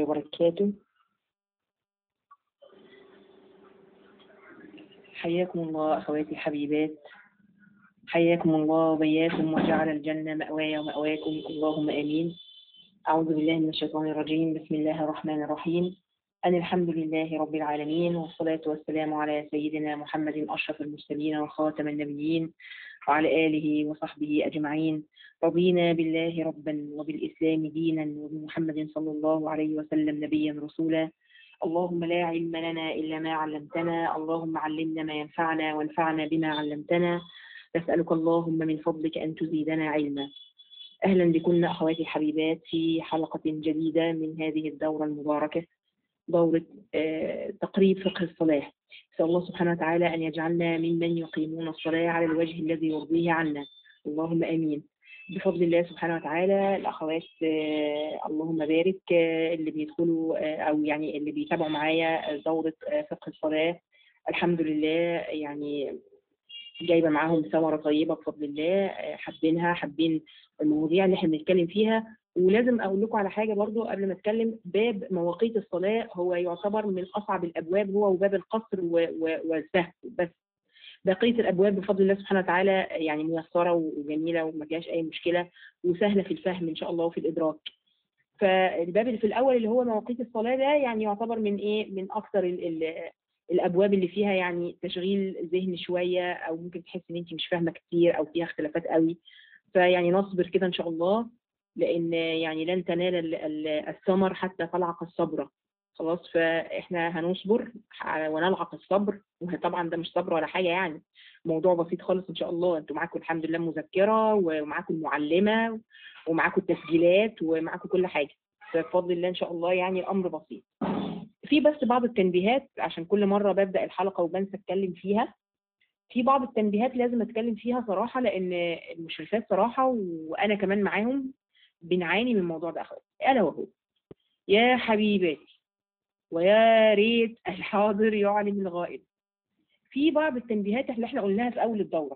وبركاته حياكم الله أخواتي الحبيبات حياكم الله وبياكم وجعل الجنة مأواي ومأواكم اللهم آمين أعوذ بالله من الشيطان الرجيم بسم الله الرحمن الرحيم أن الحمد لله رب العالمين والصلاة والسلام على سيدنا محمد أشرف المرسلين وخاتم النبيين وعلى آله وصحبه أجمعين رضينا بالله ربا وبالإسلام دينا وبمحمد صلى الله عليه وسلم نبيا رسولا اللهم لا علم لنا إلا ما علمتنا اللهم علمنا ما ينفعنا وانفعنا بما علمتنا نسألك اللهم من فضلك أن تزيدنا علما أهلا بكم أخواتي الحبيبات في حلقة جديدة من هذه الدورة المباركة دورة آه، تقريب فقه الصلاة نسأل الله سبحانه وتعالى أن يجعلنا ممن يقيمون الصلاة على الوجه الذي يرضيه عنا اللهم آمين بفضل الله سبحانه وتعالى الأخوات آه، اللهم بارك آه، اللي بيدخلوا آه، أو يعني اللي بيتابعوا معايا دورة آه، فقه الصلاة الحمد لله يعني جايبة معاهم ثمرة طيبة بفضل الله آه، حابينها حابين المواضيع اللي احنا بنتكلم فيها ولازم اقول لكم على حاجه برضو قبل ما اتكلم باب مواقيت الصلاه هو يعتبر من اصعب الابواب هو وباب القصر و- و- والسهو بس بقيه الابواب بفضل الله سبحانه وتعالى يعني ميسره وجميله وما فيهاش اي مشكله وسهله في الفهم ان شاء الله وفي الادراك فالباب اللي في الاول اللي هو مواقيت الصلاه ده يعني يعتبر من ايه من اكثر ال ال الابواب اللي فيها يعني تشغيل ذهن شويه او ممكن تحس ان انت مش فاهمه كتير او فيها اختلافات قوي فيعني نصبر كده ان شاء الله لان يعني لن تنال ال- ال- الثمر حتى تلعق الصبر خلاص فاحنا هنصبر ح- ونلعق الصبر وطبعا ده مش صبر ولا حاجه يعني موضوع بسيط خالص ان شاء الله انتوا معاكم الحمد لله مذكره ومعاكم المعلمه ومعاكم التسجيلات ومعاكم كل حاجه فبفضل الله ان شاء الله يعني الامر بسيط في بس بعض التنبيهات عشان كل مره ببدا الحلقه وبنسى اتكلم فيها في بعض التنبيهات لازم اتكلم فيها صراحه لان المشرفات صراحه وانا كمان معاهم بنعاني من الموضوع ده اخواتي الا وهو يا حبيباتي ويا ريت الحاضر يعلم الغائب في بعض التنبيهات اللي احنا قلناها في اول الدوره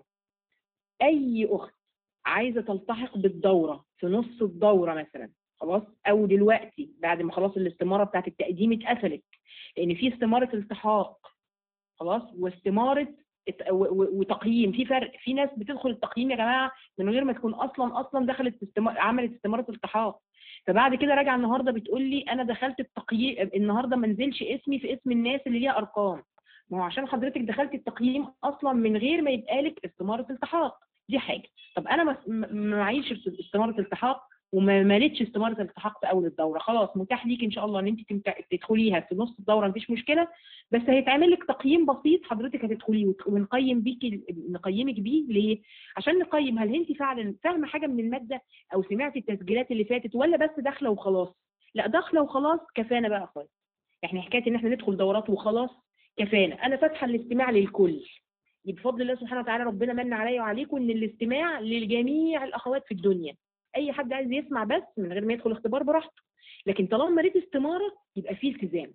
اي اخت عايزه تلتحق بالدوره في نص الدوره مثلا خلاص او دلوقتي بعد ما خلاص الاستماره بتاعت التقديم اتقفلت لان في استماره التحاق خلاص واستماره ات- و- و- وتقييم في فرق في ناس بتدخل التقييم يا جماعه من غير ما تكون اصلا اصلا دخلت استمار عملت استماره التحاق فبعد كده راجعه النهارده بتقول لي انا دخلت التقييم النهارده ما نزلش اسمي في اسم الناس اللي ليها ارقام ما هو عشان حضرتك دخلت التقييم اصلا من غير ما يبقى لك استماره التحاق دي حاجه طب انا ما ما معيش استماره التحاق وما مالتش استماره الالتحاق في اول الدوره خلاص متاح ليك ان شاء الله ان انت تمت- تدخليها في نص الدوره مفيش مشكله بس هيتعمل لك تقييم بسيط حضرتك هتدخليه وت- ونقيم بيك نقيمك بيه ليه؟ عشان نقيم هل انت فعلا فاهمه حاجه من الماده او سمعتي التسجيلات اللي فاتت ولا بس داخله وخلاص؟ لا داخله وخلاص كفانا بقى خالص. يعني حكايه ان احنا ندخل دورات وخلاص كفانا، انا فاتحه الاستماع للكل. بفضل الله سبحانه وتعالى ربنا من عليا وعليكم ان الاستماع لجميع الاخوات في الدنيا. اي حد عايز يسمع بس من غير ما يدخل اختبار براحته. لكن طالما مريت استماره يبقى فيه التزام.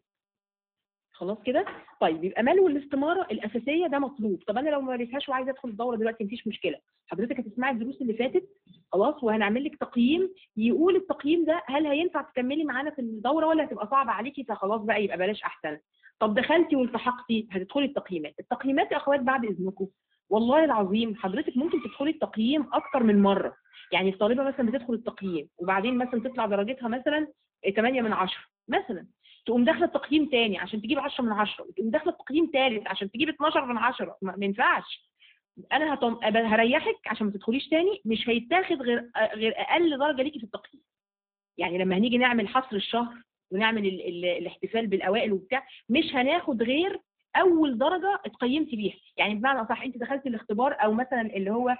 خلاص كده طيب يبقى ملو الاستماره الاساسيه ده مطلوب طب انا لو ما مارسهاش وعايزه ادخل الدوره دلوقتي مفيش مشكله حضرتك هتسمعي الدروس اللي فاتت خلاص وهنعمل لك تقييم يقول التقييم ده هل هينفع تكملي معانا في الدوره ولا هتبقى صعبه عليكي فخلاص بقى يبقى بلاش احسن طب دخلتي والتحقتي هتدخلي التقييمات التقييمات يا اخوات بعد اذنكم والله العظيم حضرتك ممكن تدخلي التقييم اكتر من مره يعني الطالبه مثلا بتدخل التقييم وبعدين مثلا تطلع درجتها مثلا 8 من 10 مثلا تقوم داخله تقييم تاني عشان تجيب 10 من 10 وتقوم داخله تقييم تالت عشان تجيب 12 من 10 ما ما ينفعش انا هطم... أبقى هريحك عشان ما تدخليش تاني مش هيتاخد غير غير اقل درجه ليكي في التقييم يعني لما هنيجي نعمل حصر الشهر ونعمل ال... ال... الاحتفال بالاوائل وبتاع مش هناخد غير اول درجه اتقيمتي بيها يعني بمعنى اصح انت دخلتي الاختبار او مثلا اللي هو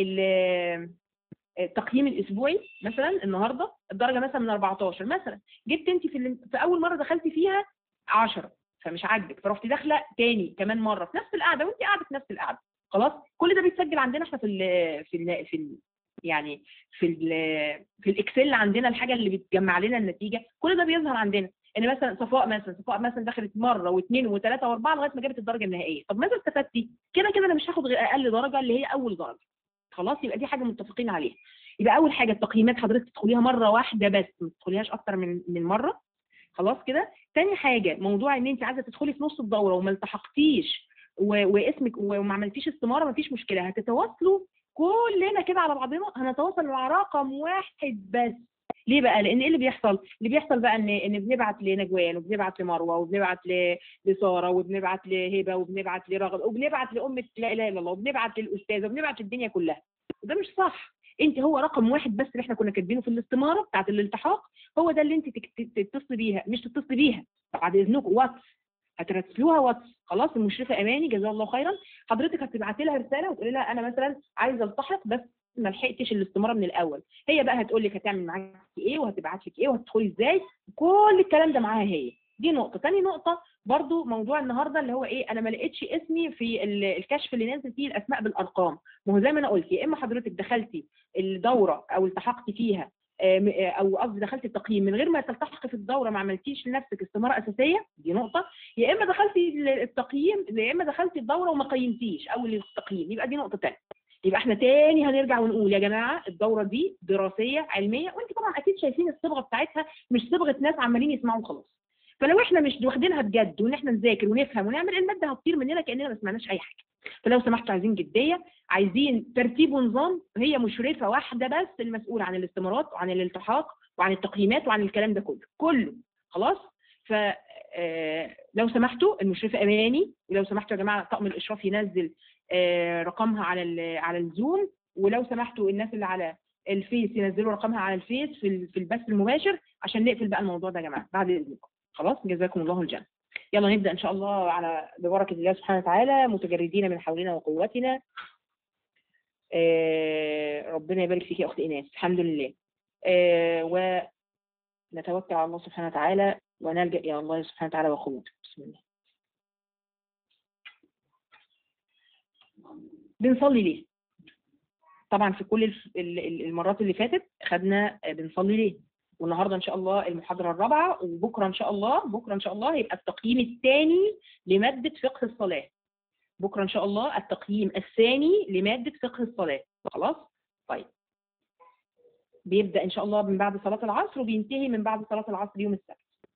ال- التقييم الاسبوعي مثلا النهارده الدرجه مثلا من 14 مثلا جبت انت في ال- في اول مره دخلتي فيها 10 فمش عاجبك فرحتي داخله تاني كمان مره في نفس القعده وانت قاعده في نفس القعده خلاص كل ده بيتسجل عندنا احنا في ال في ال في ال يعني في ال في الاكسل عندنا الحاجه اللي بتجمع لنا النتيجه كل ده بيظهر عندنا ان مثلا صفاء مثلا صفاء مثلا دخلت مره واثنين وثلاثه واربعه لغايه ما جابت الدرجه النهائيه طب ماذا استفدتي كده كده انا مش هاخد غير اقل درجه اللي هي اول درجه خلاص يبقى دي حاجه متفقين عليها يبقى اول حاجه التقييمات حضرتك تدخليها مره واحده بس ما تدخليهاش اكتر من من مره خلاص كده تاني حاجه موضوع ان انت عايزه تدخلي في نص الدوره وما التحقتيش و- واسمك وما عملتيش استماره مفيش مشكله هتتواصلوا كلنا كده على بعضنا هنتواصل مع رقم واحد بس ليه بقى؟ لان ايه اللي بيحصل؟ اللي بيحصل بقى ان ان بنبعت لنجوان وبنبعت لمروه وبنبعت ل- لساره وبنبعت لهبه وبنبعت لرغد وبنبعت لامه لا اله الا الله وبنبعت للاستاذه وبنبعت للدنيا كلها وده مش صح انت هو رقم واحد بس اللي احنا كنا كاتبينه في الاستماره بتاعت الالتحاق هو ده اللي انت تك- تتصلي بيها مش تتصلي بيها بعد اذنكم واتس هترسلوها واتس خلاص المشرفه اماني جزاها الله خيرا حضرتك هتبعتي لها رساله وتقولي لها انا مثلا عايزه التحق بس ما لحقتش الاستماره من الاول هي بقى هتقول لك هتعمل معاكي ايه وهتبعت لك ايه وهتدخلي ازاي كل الكلام ده معاها هي دي نقطه تاني نقطه برضو موضوع النهارده اللي هو ايه انا ما لقيتش اسمي في ال- الكشف اللي نازل فيه الاسماء بالارقام ما هو زي ما انا قلت يا اما حضرتك دخلتي الدوره او التحقتي فيها آه، م- آه، او قصدي دخلتي التقييم من غير ما تلتحقي في الدوره ما عملتيش لنفسك استماره اساسيه دي نقطه يا اما دخلتي ال- التقييم يا اما دخلتي الدوره وما قيمتيش او التقييم يبقى دي نقطه ثانيه يبقى احنا تاني هنرجع ونقول يا جماعه الدوره دي دراسيه علميه وانت طبعا اكيد شايفين الصبغه بتاعتها مش صبغه ناس عمالين يسمعوا خلاص فلو احنا مش واخدينها بجد وان احنا نذاكر ونفهم ونعمل الماده هتطير مننا كاننا ما سمعناش اي حاجه فلو سمحتوا عايزين جديه عايزين ترتيب ونظام هي مشرفه واحده بس المسؤوله عن الاستمارات وعن الالتحاق وعن التقييمات وعن الكلام ده كله كله خلاص ف آه، لو سمحتوا المشرفه اماني ولو سمحتوا يا جماعه طقم الاشراف ينزل آه، رقمها على ال- على الزوم ولو سمحتوا الناس اللي على الفيس ينزلوا رقمها على الفيس في ال- في البث المباشر عشان نقفل بقى الموضوع ده يا جماعه بعد اذنكم خلاص جزاكم الله الجنه يلا نبدا ان شاء الله على ببركه الله سبحانه وتعالى متجردين من حولنا وقوتنا آه، ربنا يبارك فيك يا اخت ايناس الحمد لله آه، ونتوكل على الله سبحانه وتعالى ونلجا الى الله سبحانه وتعالى وقوته بسم الله بنصلي ليه طبعا في كل الف- ال- ال- المرات اللي فاتت خدنا آه، بنصلي ليه والنهارده ان شاء الله المحاضره الرابعه وبكره ان شاء الله بكره ان شاء الله هيبقى التقييم الثاني لماده فقه الصلاه بكره ان شاء الله التقييم الثاني لماده فقه الصلاه خلاص طيب بيبدا ان شاء الله من بعد صلاه العصر وبينتهي من بعد صلاه العصر يوم السبت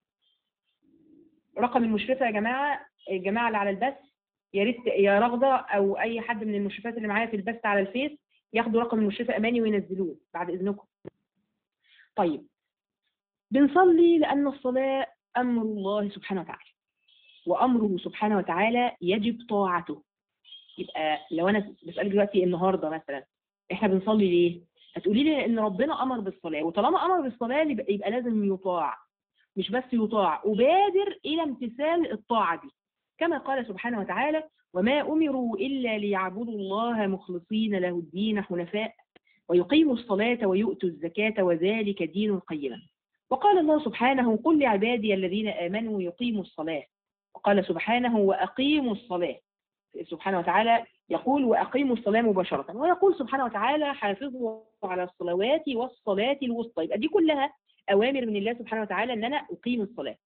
رقم المشرفه يا جماعه الجماعه اللي على البث يا ريت يا رغده او اي حد من المشرفات اللي معايا في البث على الفيس ياخدوا رقم المشرفه اماني وينزلوه بعد اذنكم طيب بنصلي لان الصلاه امر الله سبحانه وتعالى وامره سبحانه وتعالى يجب طاعته يبقى لو انا بسالك دلوقتي النهارده مثلا احنا بنصلي ليه هتقولي لي ان ربنا امر بالصلاه وطالما امر بالصلاه يبقى, يبقى لازم يطاع مش بس يطاع وبادر الى امتثال الطاعه دي كما قال سبحانه وتعالى وما امروا الا ليعبدوا الله مخلصين له الدين حنفاء ويقيموا الصلاه ويؤتوا الزكاه وذلك دين القيمه وقال الله سبحانه قل لعبادي الذين امنوا يقيموا الصلاه وقال سبحانه واقيموا الصلاه سبحانه وتعالى يقول واقيموا الصلاه مباشره ويقول سبحانه وتعالى حافظوا على الصلوات والصلاه الوسطى يبقى دي كلها اوامر من الله سبحانه وتعالى ان انا اقيم الصلاه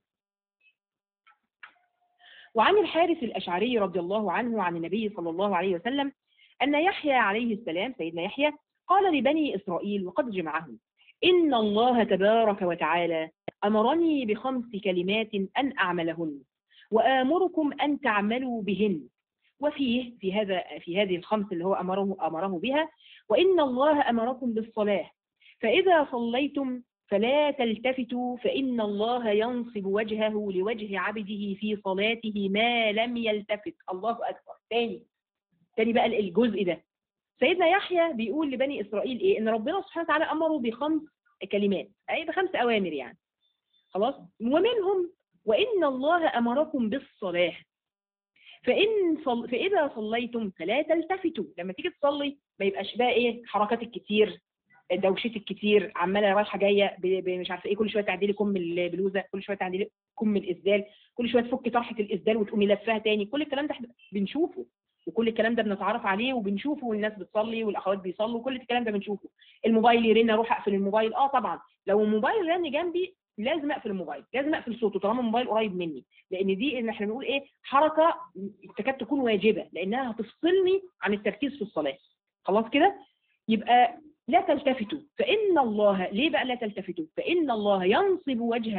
وعن الحارث الاشعري رضي الله عنه عن النبي صلى الله عليه وسلم ان يحيى عليه السلام سيدنا يحيى قال لبني اسرائيل وقد جمعهم ان الله تبارك وتعالى امرني بخمس كلمات ان اعملهن وامركم ان تعملوا بهن وفيه في هذا في هذه الخمس اللي هو امره امره بها وان الله امركم بالصلاه فاذا صليتم فلا تلتفتوا فان الله ينصب وجهه لوجه عبده في صلاته ما لم يلتفت الله اكبر تاني تاني بقى الجزء ده سيدنا يحيى بيقول لبني اسرائيل ايه ان ربنا سبحانه وتعالى امره بخمس كلمات اي بخمس اوامر يعني خلاص ومنهم وان الله امركم بالصلاه فإن صل... فإذا صليتم فلا تلتفتوا لما تيجي تصلي ما يبقاش بقى إيه حركات الكتير دوشتك الكتير عمالة رايحة جاية ب... ب... مش عارفة إيه كل شوية تعديلي كم البلوزة كل شوية تعديلي كم الإسدال كل شوية تفكي طرحة الإسدال وتقومي لفها تاني كل الكلام ده احنا بنشوفه وكل الكلام ده بنتعرف عليه وبنشوفه والناس بتصلي والأخوات بيصلوا كل الكلام ده بنشوفه الموبايل يرن أروح أقفل الموبايل أه طبعا لو الموبايل رن جنبي لازم اقفل الموبايل لازم اقفل صوته طالما الموبايل قريب مني لان دي ان احنا بنقول ايه حركه تكاد تكون واجبه لانها هتفصلني عن التركيز في الصلاه خلاص كده يبقى لا تلتفتوا فان الله ليه بقى لا تلتفتوا فان الله ينصب وجهه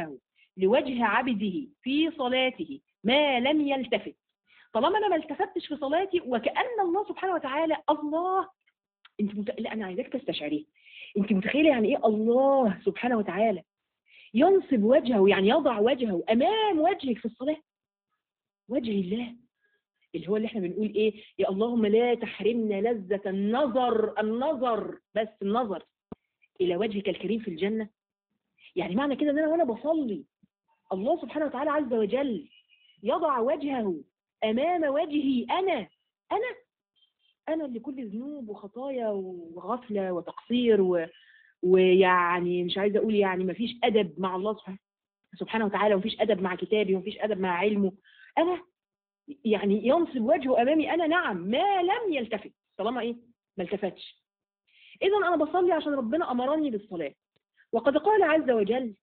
لوجه عبده في صلاته ما لم يلتفت طالما انا ما التفتش في صلاتي وكأن الله سبحانه وتعالى الله انت مت... لا انا عايزاك تستشعريه انت متخيله يعني ايه الله سبحانه وتعالى ينصب وجهه يعني يضع وجهه امام وجهك في الصلاه وجه الله اللي هو اللي احنا بنقول ايه يا اللهم لا تحرمنا لذة النظر النظر بس النظر الى وجهك الكريم في الجنة يعني معنى كده ان انا وانا بصلي الله سبحانه وتعالى عز وجل يضع وجهه امام وجهي انا انا انا اللي كل ذنوب وخطايا وغفلة وتقصير و... ويعني مش عايزه اقول يعني ما فيش ادب مع الله سبحانه سبحانه وتعالى ومفيش ادب مع كتابي ومفيش ادب مع علمه انا يعني ينصب وجهه امامي انا نعم ما لم يلتفت طالما ايه ما التفتش اذا انا بصلي عشان ربنا امرني بالصلاه وقد قال عز وجل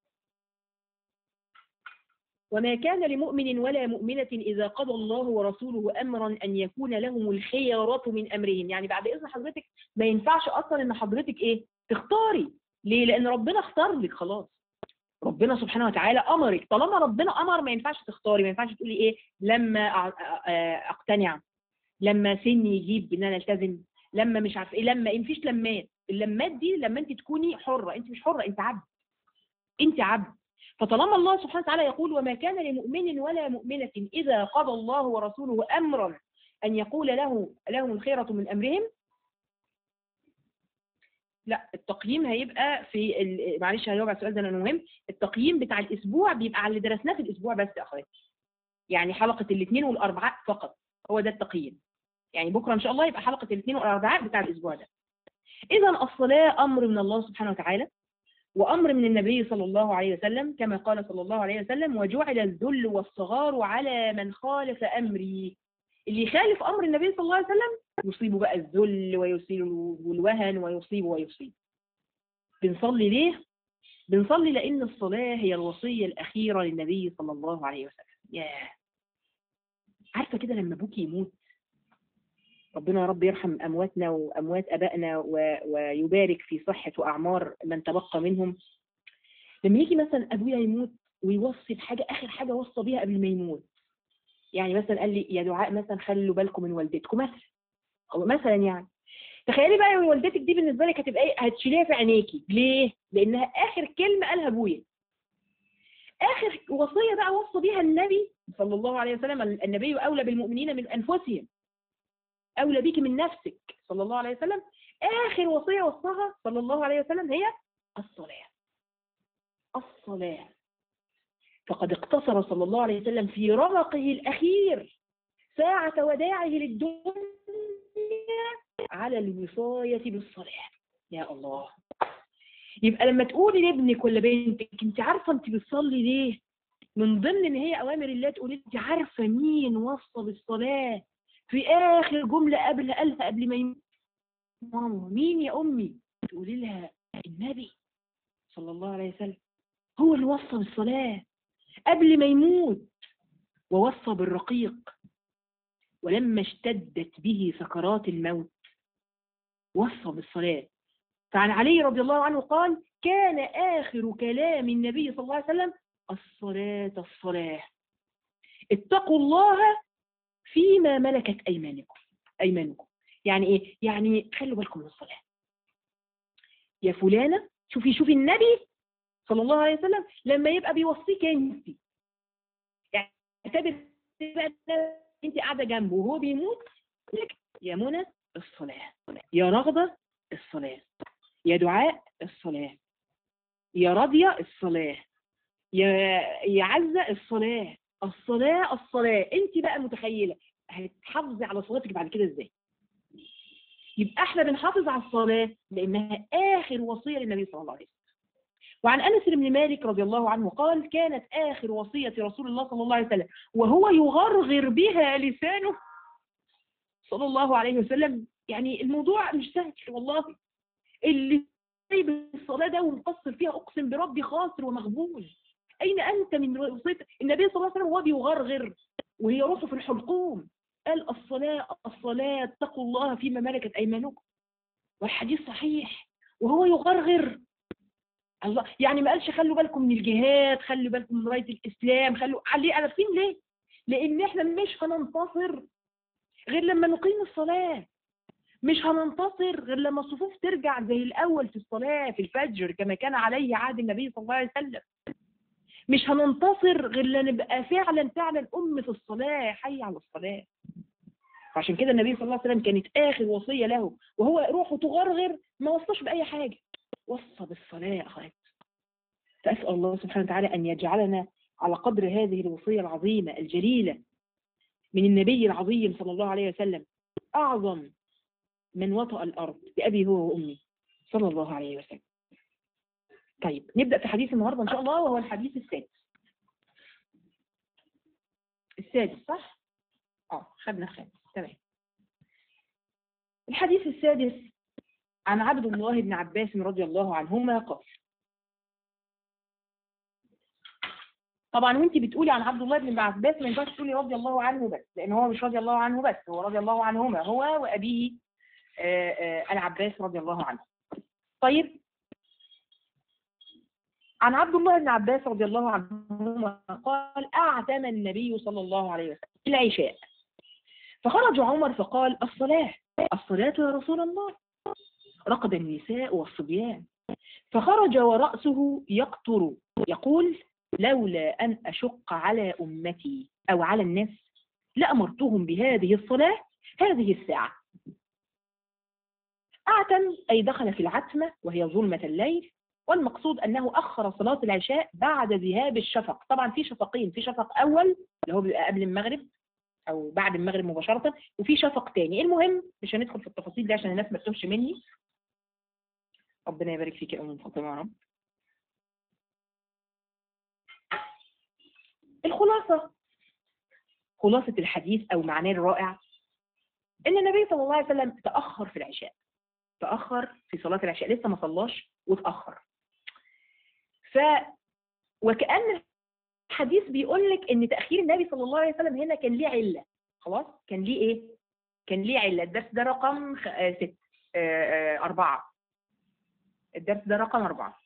وما كان لمؤمن ولا مؤمنة إذا قضى الله ورسوله أمرا أن يكون لهم الخيارة من أمرهم يعني بعد إذن حضرتك ما ينفعش أصلا إن حضرتك إيه تختاري ليه لأن ربنا اختار لك خلاص ربنا سبحانه وتعالى امرك طالما ربنا امر ما ينفعش تختاري ما ينفعش تقولي ايه لما اقتنع لما سني يجيب ان انا التزم لما مش عارف ايه لما ايه مفيش لمات اللمات دي لما انت تكوني حره انت مش حره انت عبد انت عبد فطالما الله سبحانه وتعالى يقول وما كان لمؤمن ولا مؤمنة إذا قضى الله ورسوله أمرا أن يقول له لهم الخيرة من أمرهم لا التقييم هيبقى في ال... معلش هجاوب على السؤال ده لانه مهم التقييم بتاع الاسبوع بيبقى على اللي درسناه في الاسبوع بس يا اخواتي يعني حلقه الاثنين والاربعاء فقط هو ده التقييم يعني بكره ان شاء الله يبقى حلقه الاثنين والاربعاء بتاع الاسبوع ده اذا الصلاه امر من الله سبحانه وتعالى وامر من النبي صلى الله عليه وسلم كما قال صلى الله عليه وسلم وجعل الذل والصغار على من خالف امري اللي يخالف امر النبي صلى الله عليه وسلم يصيبه بقى الذل ويصيبه الوهن ويصيبه ويصيب بنصلي ليه بنصلي لان الصلاه هي الوصيه الاخيره للنبي صلى الله عليه وسلم ياه عارفه كده لما ابوك يموت ربنا يا رب يرحم امواتنا واموات ابائنا و... ويبارك في صحه واعمار من تبقى منهم لما يجي مثلا ابويا يموت ويوصي بحاجه اخر حاجه وصى بيها قبل ما يموت يعني مثلا قال لي يا دعاء مثلا خلوا بالكم من والدتكم مثلا او مثلا يعني تخيلي بقى والدتك دي بالنسبه لك هتبقى ايه هتشيليها في عينيكي ليه لانها اخر كلمه قالها ابويا اخر وصيه بقى وصى بيها النبي صلى الله عليه وسلم النبي اولى بالمؤمنين من انفسهم اولى بيك من نفسك صلى الله عليه وسلم اخر وصيه وصاها صلى الله عليه وسلم هي الصلاه الصلاه فقد اقتصر صلى الله عليه وسلم في رمقه الأخير ساعة وداعه للدنيا على الوصاية بالصلاة يا الله يبقى لما تقولي لابنك ولا بنتك انت عارفة انت بتصلي ليه من ضمن ان هي اوامر الله تقولي انت عارفة مين وصى بالصلاة في اخر جملة قبل قالها قبل ما يموت ماما مين يا امي تقولي لها النبي صلى الله عليه وسلم هو اللي وصى بالصلاة قبل ما يموت ووصى بالرقيق ولما اشتدت به سكرات الموت وصى بالصلاة فعن علي رضي الله عنه قال كان آخر كلام النبي صلى الله عليه وسلم الصلاة الصلاة اتقوا الله فيما ملكت أيمانكم أيمانكم يعني إيه؟ يعني خلوا بالكم من الصلاة يا فلانة شوفي شوفي النبي صلى الله عليه وسلم لما يبقى بيوصيك انت يعني اعتبر انت قاعده جنبه وهو بيموت لك يا منى الصلاه يا رغبه الصلاه يا دعاء الصلاه يا راضيه الصلاه يا يا عزه الصلاه الصلاه الصلاه انت بقى متخيله هتحافظي على صلاتك بعد كده ازاي يبقى احنا بنحافظ على الصلاه لانها اخر وصيه للنبي صلى الله عليه وسلم وعن انس بن مالك رضي الله عنه قال كانت اخر وصيه رسول الله صلى الله عليه وسلم وهو يغرغر بها لسانه صلى الله عليه وسلم يعني الموضوع مش سهل والله اللي سايب الصلاه ده ومقصر فيها اقسم بربي خاسر ومغبون اين انت من وصيه النبي صلى الله عليه وسلم وهو بيغرغر وهي روحه في الحلقوم قال الصلاه الصلاه اتقوا الله فيما ملكت ايمانكم والحديث صحيح وهو يغرغر الله يعني ما قالش خلوا بالكم من الجهاد خلوا بالكم من رايه الاسلام خلوا ليه عارفين ليه لان احنا مش هننتصر غير لما نقيم الصلاه مش هننتصر غير لما الصفوف ترجع زي الاول في الصلاه في الفجر كما كان عليه عهد النبي صلى الله عليه وسلم مش هننتصر غير لما نبقى فعلا فعلا أمة الصلاة حي على الصلاة فعشان كده النبي صلى الله عليه وسلم كانت آخر وصية له وهو روحه تغرغر ما وصاش بأي حاجة وصى بالصلاة يا أخوات فأسأل الله سبحانه وتعالى أن يجعلنا على قدر هذه الوصية العظيمة الجليلة من النبي العظيم صلى الله عليه وسلم أعظم من وطأ الأرض بأبي هو وأمي صلى الله عليه وسلم طيب نبدأ في حديث النهاردة إن شاء الله وهو الحديث السادس السادس صح؟ اه خدنا الخامس تمام الحديث السادس عن عبد الله بن عباس رضي الله عنهما قال طبعا وانت بتقولي عن عبد الله بن عباس ما ينفعش تقولي رضي الله عنه بس لان هو مش رضي الله عنه بس هو رضي الله عنهما هو وابيه آآ آآ العباس رضي الله عنه طيب عن عبد الله بن عباس رضي الله عنهما قال أعتم النبي صلى الله عليه وسلم العشاء فخرج عمر فقال الصلاة الصلاة يا رسول الله رقد النساء والصبيان فخرج ورأسه يقطر يقول لولا أن أشق على أمتي أو على الناس لأمرتهم بهذه الصلاة هذه الساعة أعتم أي دخل في العتمة وهي ظلمة الليل والمقصود أنه أخر صلاة العشاء بعد ذهاب الشفق طبعا في شفقين في شفق أول اللي هو بيبقى قبل المغرب أو بعد المغرب مباشرة وفي شفق تاني المهم مش هندخل في التفاصيل دي عشان الناس ما تتوهش مني ربنا يبارك فيك يا أم فاطمة يا رب الخلاصة خلاصة الحديث أو معناه الرائع إن النبي صلى الله عليه وسلم تأخر في العشاء تأخر في صلاة العشاء لسه ما صلاش وتأخر ف وكأن الحديث بيقول لك ان تأخير النبي صلى الله عليه وسلم هنا كان ليه علة خلاص كان ليه ايه كان ليه علة الدرس ده رقم خ... آه ست آه آه أربعة الدرس ده رقم أربعة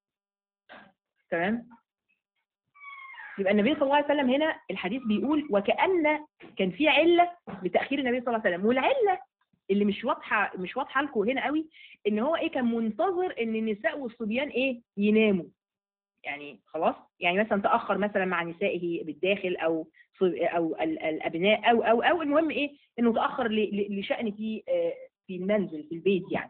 تمام يبقى النبي صلى الله عليه وسلم هنا الحديث بيقول وكأن كان في علة لتأخير النبي صلى الله عليه وسلم والعلة اللي مش واضحه مش واضحه لكم هنا قوي ان هو ايه كان منتظر ان النساء والصبيان ايه يناموا يعني خلاص يعني مثلا تاخر مثلا مع نسائه بالداخل او او الابناء او او او المهم ايه انه تاخر لشان في في المنزل في البيت يعني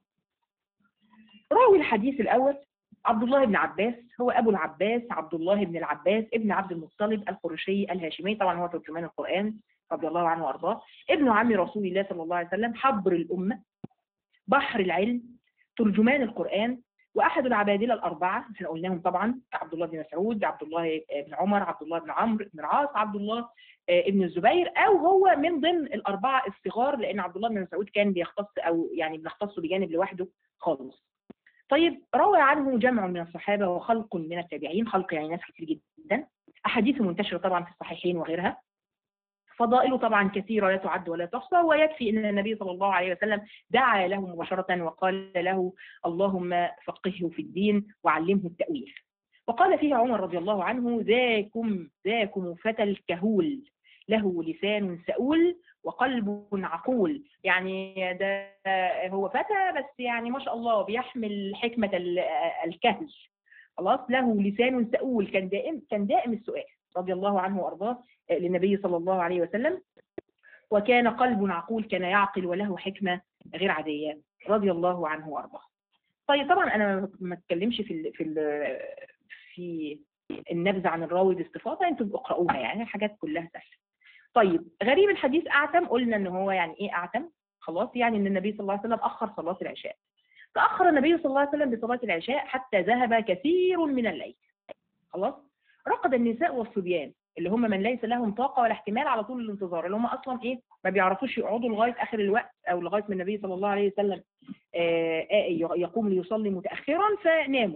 راوي الحديث الاول عبد الله بن عباس هو ابو العباس عبد الله بن العباس ابن عبد المطلب القرشي الهاشمي طبعا هو ترجمان القران رضي الله عنه وارضاه ابن عم رسول الله صلى الله عليه وسلم حبر الامه بحر العلم ترجمان القران واحد العبادله الاربعه احنا قلناهم طبعا عبد الله بن مسعود عبد الله بن عمر عبد الله بن عمرو بن العاص عبد الله ابن الزبير او هو من ضمن الاربعه الصغار لان عبد الله بن مسعود كان بيختص او يعني بنختصه بجانب لوحده خالص طيب روى عنه جمع من الصحابه وخلق من التابعين خلق يعني ناس كتير جدا احاديث منتشره طبعا في الصحيحين وغيرها فضائله طبعا كثيرة لا تعد ولا تحصى ويكفي أن النبي صلى الله عليه وسلم دعا له مباشرة وقال له اللهم فقهه في الدين وعلمه التأويل وقال فيه عمر رضي الله عنه ذاكم ذاكم فتى الكهول له لسان سؤول وقلب عقول يعني ده هو فتى بس يعني ما شاء الله بيحمل حكمة الكهل خلاص له لسان سؤول كان دائم كان دائم السؤال رضي الله عنه وارضاه للنبي صلى الله عليه وسلم وكان قلب عقول كان يعقل وله حكمه غير عاديه رضي الله عنه وارضاه. طيب طبعا انا ما اتكلمش في ال في ال في النبذه عن الراوي باستفاضه انتوا اقراوها يعني الحاجات كلها سهله. طيب غريب الحديث اعتم قلنا ان هو يعني ايه اعتم؟ خلاص يعني ان النبي صلى الله عليه وسلم اخر صلاه العشاء. تاخر النبي صلى الله عليه وسلم بصلاه العشاء حتى ذهب كثير من الليل. خلاص؟ رقد النساء والصبيان اللي هم من ليس لهم طاقه ولا احتمال على طول الانتظار اللي هم اصلا ايه ما بيعرفوش يقعدوا لغايه اخر الوقت او لغايه ما النبي صلى الله عليه وسلم يقوم ليصلي متاخرا فناموا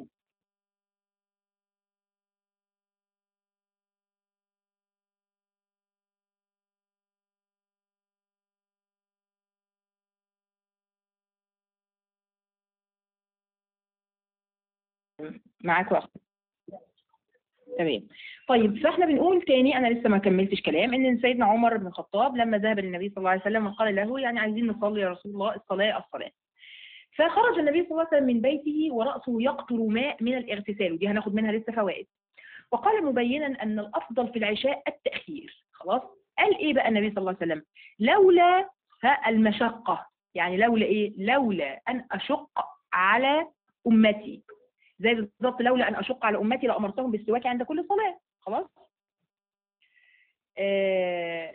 معاك وقت تمام طيب فاحنا بنقول تاني انا لسه ما كملتش كلام ان سيدنا عمر بن الخطاب لما ذهب للنبي صلى الله عليه وسلم وقال له يعني عايزين نصلي يا رسول الله الصلاه الصلاه فخرج النبي صلى الله عليه وسلم من بيته وراسه يقطر ماء من الاغتسال ودي هناخد منها لسه فوائد وقال مبينا ان الافضل في العشاء التاخير خلاص قال ايه بقى النبي صلى الله عليه وسلم لولا ها المشقه يعني لولا ايه لولا ان اشق على امتي زي بالظبط لولا ان اشق على امتي لامرتهم بالسواك عند كل صلاه خلاص آه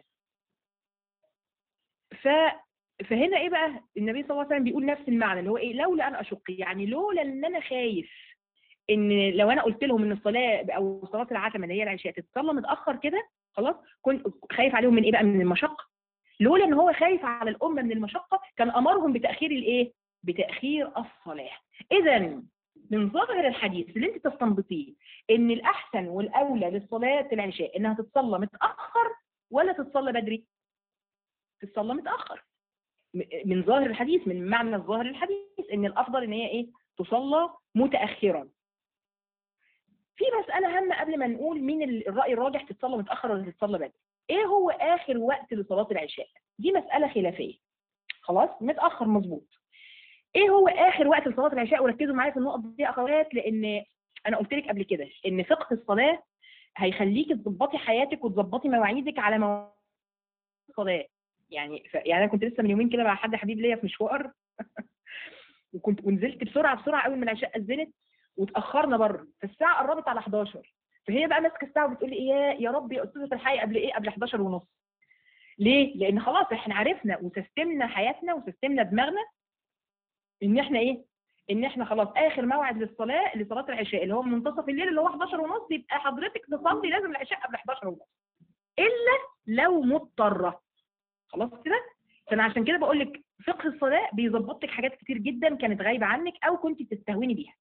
ف فهنا ايه بقى النبي صلى الله عليه وسلم بيقول نفس المعنى اللي هو ايه لولا ان اشق يعني لولا ان انا خايف ان لو انا قلت لهم ان الصلاه او صلاه العتمه اللي هي العشاء تتصلى متاخر كده خلاص كنت خايف عليهم من ايه بقى من المشقه لولا ان هو خايف على الامه من المشقه كان امرهم بتاخير الايه بتاخير الصلاه اذا من ظاهر الحديث اللي انت تستنبطيه ان الاحسن والاولى للصلاه العشاء انها تتصلى متاخر ولا تتصلى بدري تتصلى متاخر من ظاهر الحديث من معنى الظاهر الحديث ان الافضل ان هي ايه تصلى متاخرا في مساله هامه قبل ما نقول مين الراي الراجح تتصلى متاخر ولا تتصلى بدري ايه هو اخر وقت لصلاه العشاء دي مساله خلافيه خلاص متاخر مظبوط ايه هو اخر وقت لصلاه العشاء وركزوا معايا في النقط دي يا اخوات لان انا قلت لك قبل كده ان فقه الصلاه هيخليكي تظبطي حياتك وتظبطي مواعيدك على مواعيد الصلاه يعني ف... يعني انا كنت لسه من يومين كده مع حد حبيب ليا في مشوار وكنت ونزلت بسرعه بسرعه اول ما العشاء اذنت واتاخرنا بره فالساعه قربت على 11 فهي بقى ماسكه الساعه وبتقول لي يا يا رب يا استاذه الحي قبل ايه قبل 11 ونص ليه لان خلاص احنا عرفنا وسستمنا حياتنا وسستمنا دماغنا ان احنا ايه ان احنا خلاص اخر موعد للصلاه لصلاه العشاء اللي هو منتصف الليل اللي هو 11 ونص يبقى حضرتك تصلي لازم العشاء قبل 11 ونص الا لو مضطره خلاص كده فانا عشان كده بقول لك فقه الصلاه بيظبط لك حاجات كتير جدا كانت غايبه عنك او كنت بتستهوني بيها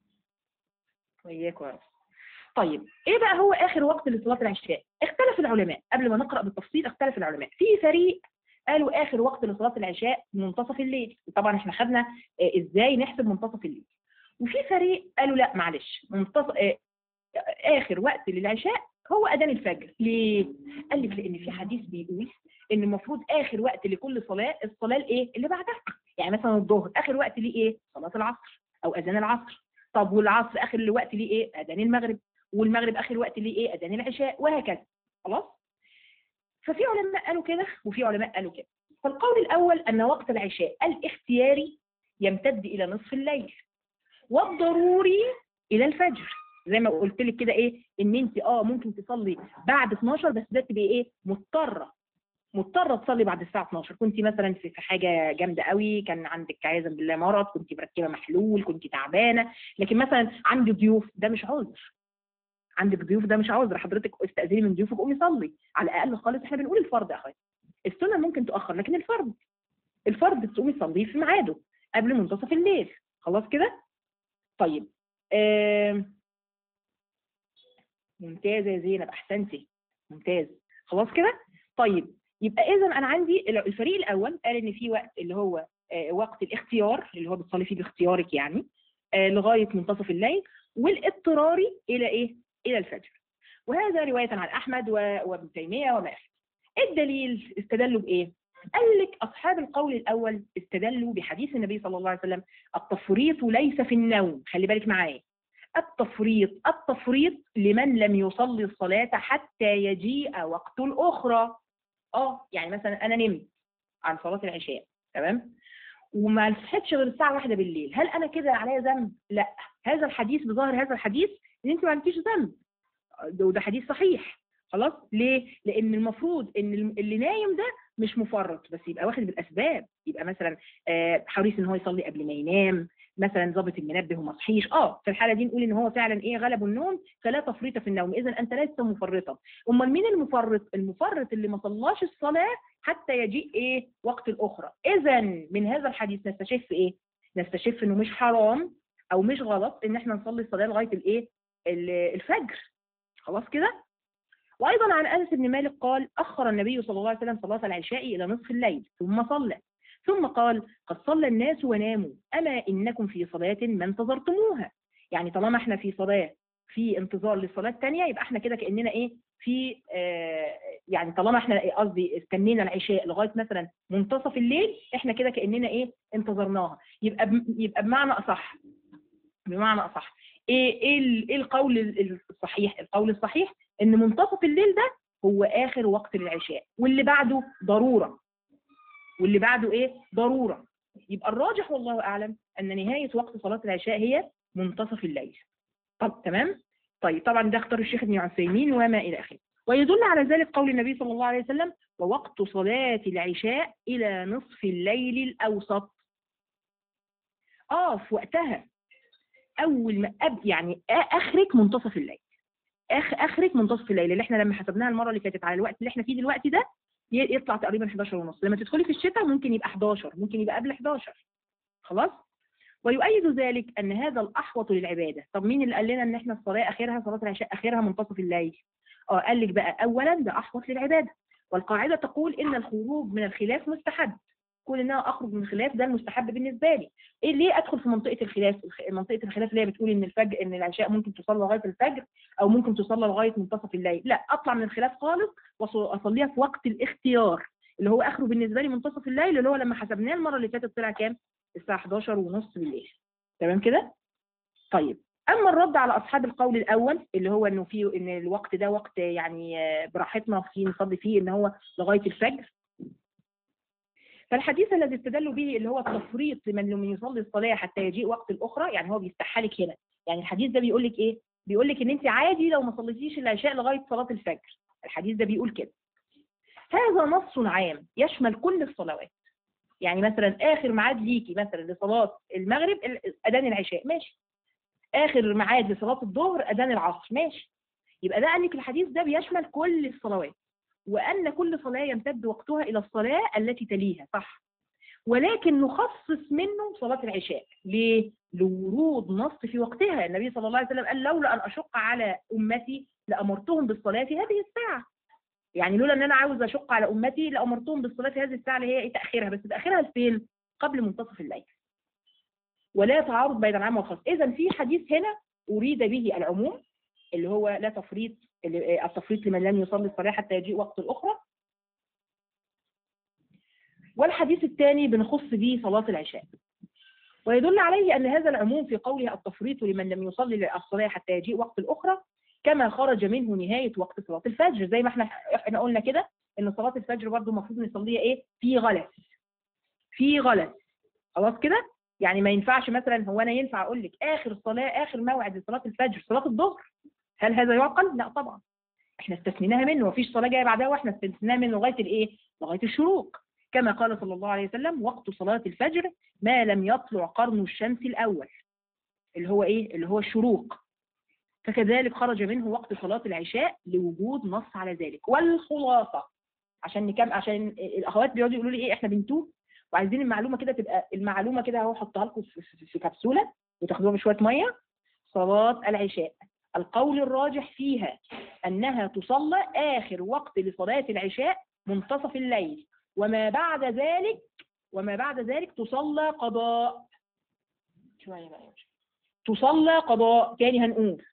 وياك طيب ايه بقى هو اخر وقت لصلاه العشاء اختلف العلماء قبل ما نقرا بالتفصيل اختلف العلماء في فريق قالوا اخر وقت لصلاه العشاء منتصف الليل طبعا احنا خدنا ازاي نحسب منتصف الليل وفي فريق قالوا لا معلش منتصف اخر وقت للعشاء هو اذان الفجر ليه قال لك لان في حديث بيقول ان المفروض اخر وقت لكل صلاه الصلاه الايه اللي بعدها يعني مثلا الظهر اخر وقت ليه ايه صلاه العصر او اذان العصر طب والعصر اخر وقت ليه ايه اذان المغرب والمغرب اخر وقت ليه ايه اذان العشاء وهكذا خلاص ففي علماء قالوا كده وفي علماء قالوا كده فالقول الاول ان وقت العشاء الاختياري يمتد الى نصف الليل والضروري الى الفجر زي ما قلت لك كده ايه ان انت اه ممكن تصلي بعد 12 بس ده تبقى ايه مضطره مضطره تصلي بعد الساعه 12 كنت مثلا في حاجه جامده قوي كان عندك عياذا بالله مرض كنت مركبه محلول كنت تعبانه لكن مثلا عندي ضيوف ده مش عذر عندك ضيوف ده مش عذر حضرتك استاذني من ضيوفك قومي صلي على الاقل خالص احنا بنقول الفرض يا اخواتي السنه ممكن تاخر لكن الفرض الفرض تقومي تصليه في ميعاده قبل منتصف الليل خلاص كده طيب آه ممتازه يا زينب احسنتي ممتاز خلاص كده طيب يبقى اذا انا عندي الفريق الاول قال ان في وقت اللي هو آه وقت الاختيار اللي هو بتصلي فيه باختيارك يعني آه لغايه منتصف الليل والاضطراري الى ايه الى الفجر وهذا روايه عن احمد وابن تيميه وما الدليل استدلوا بايه قال لك اصحاب القول الاول استدلوا بحديث النبي صلى الله عليه وسلم التفريط ليس في النوم خلي بالك معايا التفريط التفريط لمن لم يصلي الصلاة حتى يجيء وقت الأخرى اه يعني مثلا أنا نمت عن صلاة العشاء تمام وما صحيتش غير الساعة واحدة بالليل هل أنا كده عليا ذنب؟ لا هذا الحديث بظاهر هذا الحديث إن أنت ما عندكيش ذنب وده حديث صحيح خلاص ليه؟ لأن المفروض إن اللي نايم ده مش مفرط بس يبقى واخد بالأسباب يبقى مثلا حريص إن هو يصلي قبل ما ينام مثلا ظابط المنبه وما صحيش اه في الحاله دي نقول ان هو فعلا ايه غلبه النوم فلا تفريط في النوم اذا انت لست مفرطا امال مين المفرط المفرط اللي ما صلاش الصلاه حتى يجيء ايه وقت الاخرى اذا من هذا الحديث نستشف ايه نستشف انه مش حرام او مش غلط ان احنا نصلي الصلاه لغايه الايه الفجر خلاص كده وايضا عن انس بن مالك قال اخر النبي صلى الله عليه وسلم صلاه العشاء الى نصف الليل ثم صلى ثم قال قد صلى الناس وناموا أما إنكم في صلاة ما انتظرتموها يعني طالما احنا في صلاه في انتظار للصلاه الثانيه يبقى احنا كده كاننا ايه في آه يعني طالما احنا قصدي استنينا العشاء لغايه مثلا منتصف الليل احنا كده كاننا ايه انتظرناها يبقى يبقى بمعنى اصح بمعنى اصح ايه ايه ايه القول الصحيح القول الصحيح ان منتصف الليل ده هو اخر وقت للعشاء واللي بعده ضروره واللي بعده ايه ضروره يبقى الراجح والله اعلم ان نهايه وقت صلاه العشاء هي منتصف الليل طب تمام طيب طبعا ده اختار الشيخ ابن عثيمين وما الى اخره ويدل على ذلك قول النبي صلى الله عليه وسلم ووقت صلاة العشاء إلى نصف الليل الأوسط اه في وقتها أول ما أب يعني آخرك منتصف الليل آخ آخرك منتصف الليل اللي احنا لما حسبناها المرة اللي فاتت على الوقت اللي احنا فيه دلوقتي ده يطلع تقريبا 11 ونص لما تدخلي في الشتاء ممكن يبقى 11 ممكن يبقى قبل 11 خلاص ويؤيد ذلك أن هذا الأحوط للعبادة طب مين اللي قال لنا أن احنا الصلاة آخرها صلاة العشاء آخرها منتصف الليل اه قال لك بقى أولا ده أحوط للعبادة والقاعدة تقول إن الخروج من الخلاف مستحب كون ان انا اخرج من الخلاف ده المستحب بالنسبه لي ايه ليه ادخل في منطقه الخلاف منطقه الخلاف اللي هي بتقول ان الفجر ان العشاء ممكن تصلى لغايه الفجر او ممكن تصلى لغايه منتصف الليل لا اطلع من الخلاف خالص واصليها في وقت الاختيار اللي هو اخره بالنسبه لي منتصف الليل اللي هو لما حسبناه المره اللي فاتت طلع كام الساعه 11 ونص بالليل تمام كده طيب اما الرد على اصحاب القول الاول اللي هو انه في ان الوقت ده وقت يعني براحتنا فيه نصلي فيه ان هو لغايه الفجر فالحديث الذي استدلوا به اللي هو التفريط لمن لم يصلي الصلاه حتى يجيء وقت الاخرى يعني هو بيفتحها لك هنا يعني الحديث ده بيقول لك ايه بيقول لك ان انت عادي لو ما صليتيش العشاء لغايه صلاه الفجر الحديث ده بيقول كده هذا نص عام يشمل كل الصلوات يعني مثلا اخر ميعاد ليكي مثلا لصلاه المغرب اذان العشاء ماشي اخر ميعاد لصلاه الظهر اذان العصر ماشي يبقى ده قال لك الحديث ده بيشمل كل الصلوات وان كل صلاه يمتد وقتها الى الصلاه التي تليها صح ولكن نخصص منه صلاه العشاء ليه لورود نص في وقتها النبي صلى الله عليه وسلم قال لولا ان اشق على امتي لامرتهم بالصلاه في هذه الساعه يعني لولا ان انا عاوز اشق على امتي لامرتهم بالصلاه في هذه الساعه اللي هي ايه تاخيرها بس تاخيرها فين قبل منتصف الليل ولا تعارض بين العام والخاص اذا في حديث هنا اريد به العموم اللي هو لا تفريط التفريط لمن لم يصلي الصلاه حتى يجيء وقت الاخرى والحديث الثاني بنخص به صلاه العشاء ويدل عليه ان هذا العموم في قوله التفريط لمن لم يصلي الصلاه حتى يجيء وقت الاخرى كما خرج منه نهايه وقت صلاه الفجر زي ما احنا احنا قلنا كده ان صلاه الفجر برضو المفروض نصليها ايه في غلس في غلس خلاص كده يعني ما ينفعش مثلا هو انا ينفع اقول لك اخر صلاه اخر موعد لصلاه الفجر صلاه الظهر هل هذا يعقل؟ لا طبعا احنا استثنيناها منه مفيش صلاه جايه بعدها واحنا استثنيناها منه لغايه الايه؟ لغايه الشروق كما قال صلى الله عليه وسلم وقت صلاه الفجر ما لم يطلع قرن الشمس الاول اللي هو ايه؟ اللي هو الشروق فكذلك خرج منه وقت صلاه العشاء لوجود نص على ذلك والخلاصه عشان نكم عشان الاخوات بيقعدوا يقولوا لي ايه احنا بنتوه وعايزين المعلومه كده تبقى المعلومه كده اهو احطها لكم في, في كبسوله وتاخدوها بشويه ميه صلاه العشاء القول الراجح فيها انها تصلى اخر وقت لصلاه العشاء منتصف الليل وما بعد ذلك وما بعد ذلك تصلى قضاء شويه بقى تصلى قضاء تاني هنقول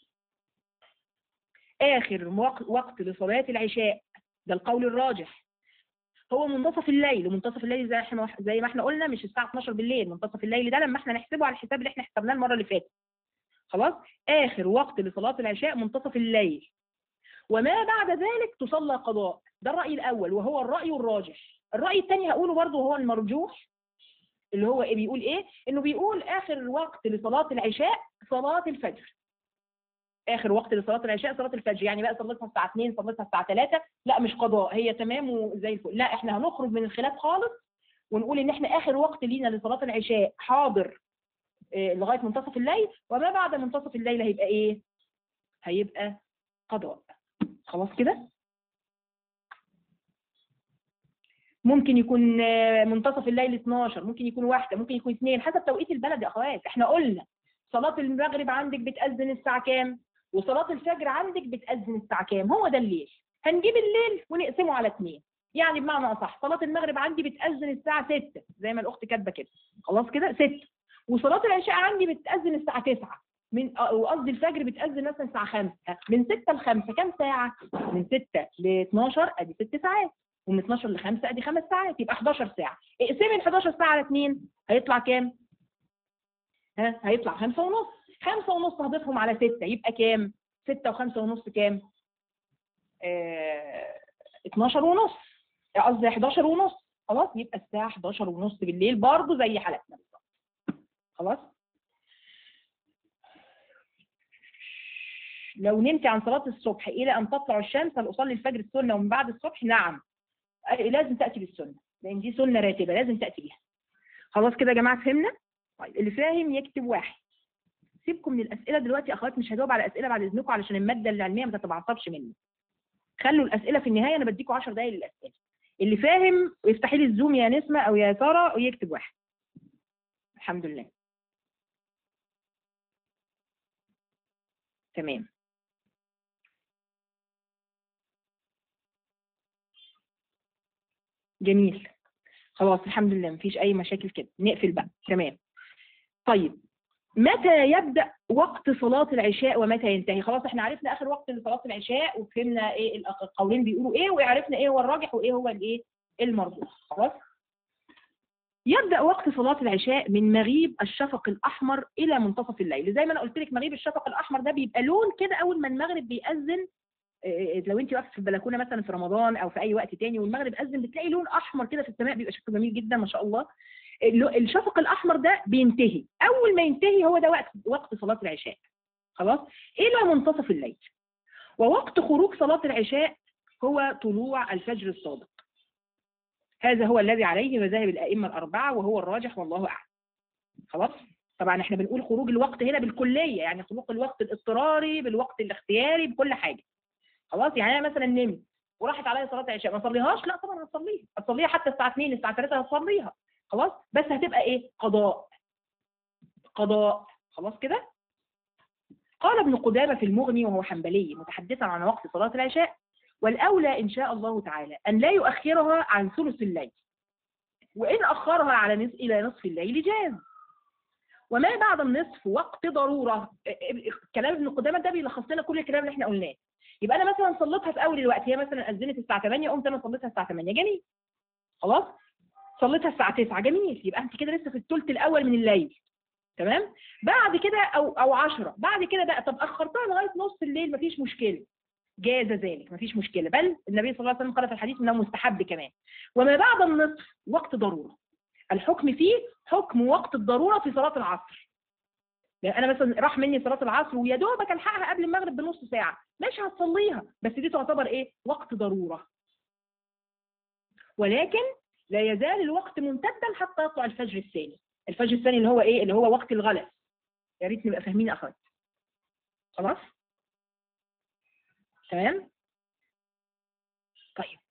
اخر وقت لصلاه العشاء ده القول الراجح هو منتصف الليل ومنتصف الليل زي احنا زي ما احنا قلنا مش الساعه 12 بالليل منتصف الليل ده لما احنا نحسبه على الحساب اللي احنا حسبناه المره اللي فاتت خلاص اخر وقت لصلاه العشاء منتصف الليل وما بعد ذلك تصلى قضاء ده الراي الاول وهو الراي الراجح الراي الثاني هقوله برضه هو المرجوح اللي هو إيه بيقول ايه انه بيقول اخر وقت لصلاه العشاء صلاه الفجر اخر وقت لصلاه العشاء صلاه الفجر يعني بقى صليتها الساعه 2 صليتها الساعه 3 لا مش قضاء هي تمام وزي الفل لا احنا هنخرج من الخلاف خالص ونقول ان احنا اخر وقت لينا لصلاه العشاء حاضر إيه لغايه منتصف الليل وما بعد منتصف الليل هيبقى ايه هيبقى قضاء خلاص كده ممكن يكون منتصف الليل 12 ممكن يكون واحده ممكن يكون اثنين حسب توقيت البلد يا اخوات احنا قلنا صلاه المغرب عندك بتاذن الساعه كام وصلاة الفجر عندك بتأذن الساعة كام هو ده الليل هنجيب الليل ونقسمه على اثنين يعني بمعنى أصح صلاة المغرب عندي بتأذن الساعة 6 زي ما الأخت كاتبة كده خلاص كده 6 وصلاة العشاء عندي بتأذن الساعة 9 من آه، وقصدي الفجر بتأذن مثلا الساعة 5 من 6 ل 5 كام ساعة؟ من 6 ل 12 ادي 6 ساعات ومن 12 ل 5 ادي 5 ساعات يبقى 11 ساعة اقسمي ال 11 ساعة على 2 هيطلع كام؟ ها هيطلع 5 ونص 5 ونص هضيفهم على 6 يبقى كام؟ 6 و5 ونص كام؟ آه 12 ونص قصدي 11 ونص خلاص يبقى الساعة 11 ونص بالليل برضه زي حالتنا بالظبط خلاص لو نمت عن صلاة الصبح إلى أن تطلع الشمس هل أصلي الفجر السنة ومن بعد الصبح نعم لازم تأتي بالسنة لأن دي سنة راتبة لازم تأتي بيها خلاص كده يا جماعة فهمنا طيب اللي فاهم يكتب واحد سيبكم من الأسئلة دلوقتي يا أخوات مش هجاوب على أسئلة بعد إذنكم علشان المادة العلمية ما تتعصبش مني خلوا الأسئلة في النهاية أنا بديكم 10 دقايق للأسئلة اللي فاهم يفتحي لي الزوم يا نسمة أو يا سارة ويكتب واحد الحمد لله تمام جميل خلاص الحمد لله مفيش اي مشاكل كده نقفل بقى تمام طيب متى يبدا وقت صلاه العشاء ومتى ينتهي خلاص احنا عرفنا اخر وقت لصلاه العشاء وفهمنا ايه الأق- القولين بيقولوا ايه وعرفنا ايه هو الراجح وايه هو الايه المرجوح خلاص يبدا وقت صلاه العشاء من مغيب الشفق الاحمر الى منتصف الليل زي ما انا قلت لك مغيب الشفق الاحمر ده بيبقى لون كده اول ما المغرب بيأذن إيه، لو انت واقفه في البلكونه مثلا في رمضان او في اي وقت تاني والمغرب اذن بتلاقي لون احمر كده في السماء بيبقى شكله جميل جدا ما شاء الله اللو- الشفق الاحمر ده بينتهي اول ما ينتهي هو ده وقت وقت صلاه العشاء خلاص الى منتصف الليل ووقت خروج صلاه العشاء هو طلوع الفجر الصادق هذا هو الذي عليه مذاهب الائمه الاربعه وهو الراجح والله اعلم خلاص طبعا احنا بنقول خروج الوقت هنا بالكليه يعني خروج الوقت الاضطراري بالوقت الاختياري بكل حاجه خلاص يعني انا مثلا نمت وراحت عليا صلاه العشاء ما اصليهاش لا طبعا هتصليها هتصليها حتى الساعه 2 الساعه 3 هتصليها خلاص بس هتبقى ايه قضاء قضاء خلاص كده قال ابن قدامه في المغني وهو حنبلي متحدثا عن وقت صلاه العشاء والاولى ان شاء الله تعالى ان لا يؤخرها عن ثلث الليل وان اخرها على نصف الى نصف الليل جاز وما بعد النصف وقت ضروره كلام ابن قدامه ده بيلخص لنا كل الكلام اللي احنا قلناه يبقى انا مثلا صليتها في اول الوقت هي مثلا اذنت الساعه 8 قمت انا صليتها الساعه 8 جميل خلاص صليتها الساعه 9 جميل يبقى انت كده لسه في الثلث الاول من الليل تمام بعد كده او او 10 بعد كده بقى طب اخرتها لغايه نص الليل مفيش مشكله جاز ذلك مفيش مشكله بل النبي صلى الله عليه وسلم قال في الحديث انه مستحب كمان وما بعد النصف وقت ضروره الحكم فيه حكم وقت الضروره في صلاه العصر يعني انا مثلا راح مني صلاه العصر ويا دوبك الحقها قبل المغرب بنص ساعه ماشي هتصليها بس دي تعتبر ايه وقت ضروره ولكن لا يزال الوقت ممتدا حتى يطلع الفجر الثاني الفجر الثاني اللي هو ايه اللي هو وقت الغلس يا ريت نبقى فاهمين يا اخوات خلاص تمام طيب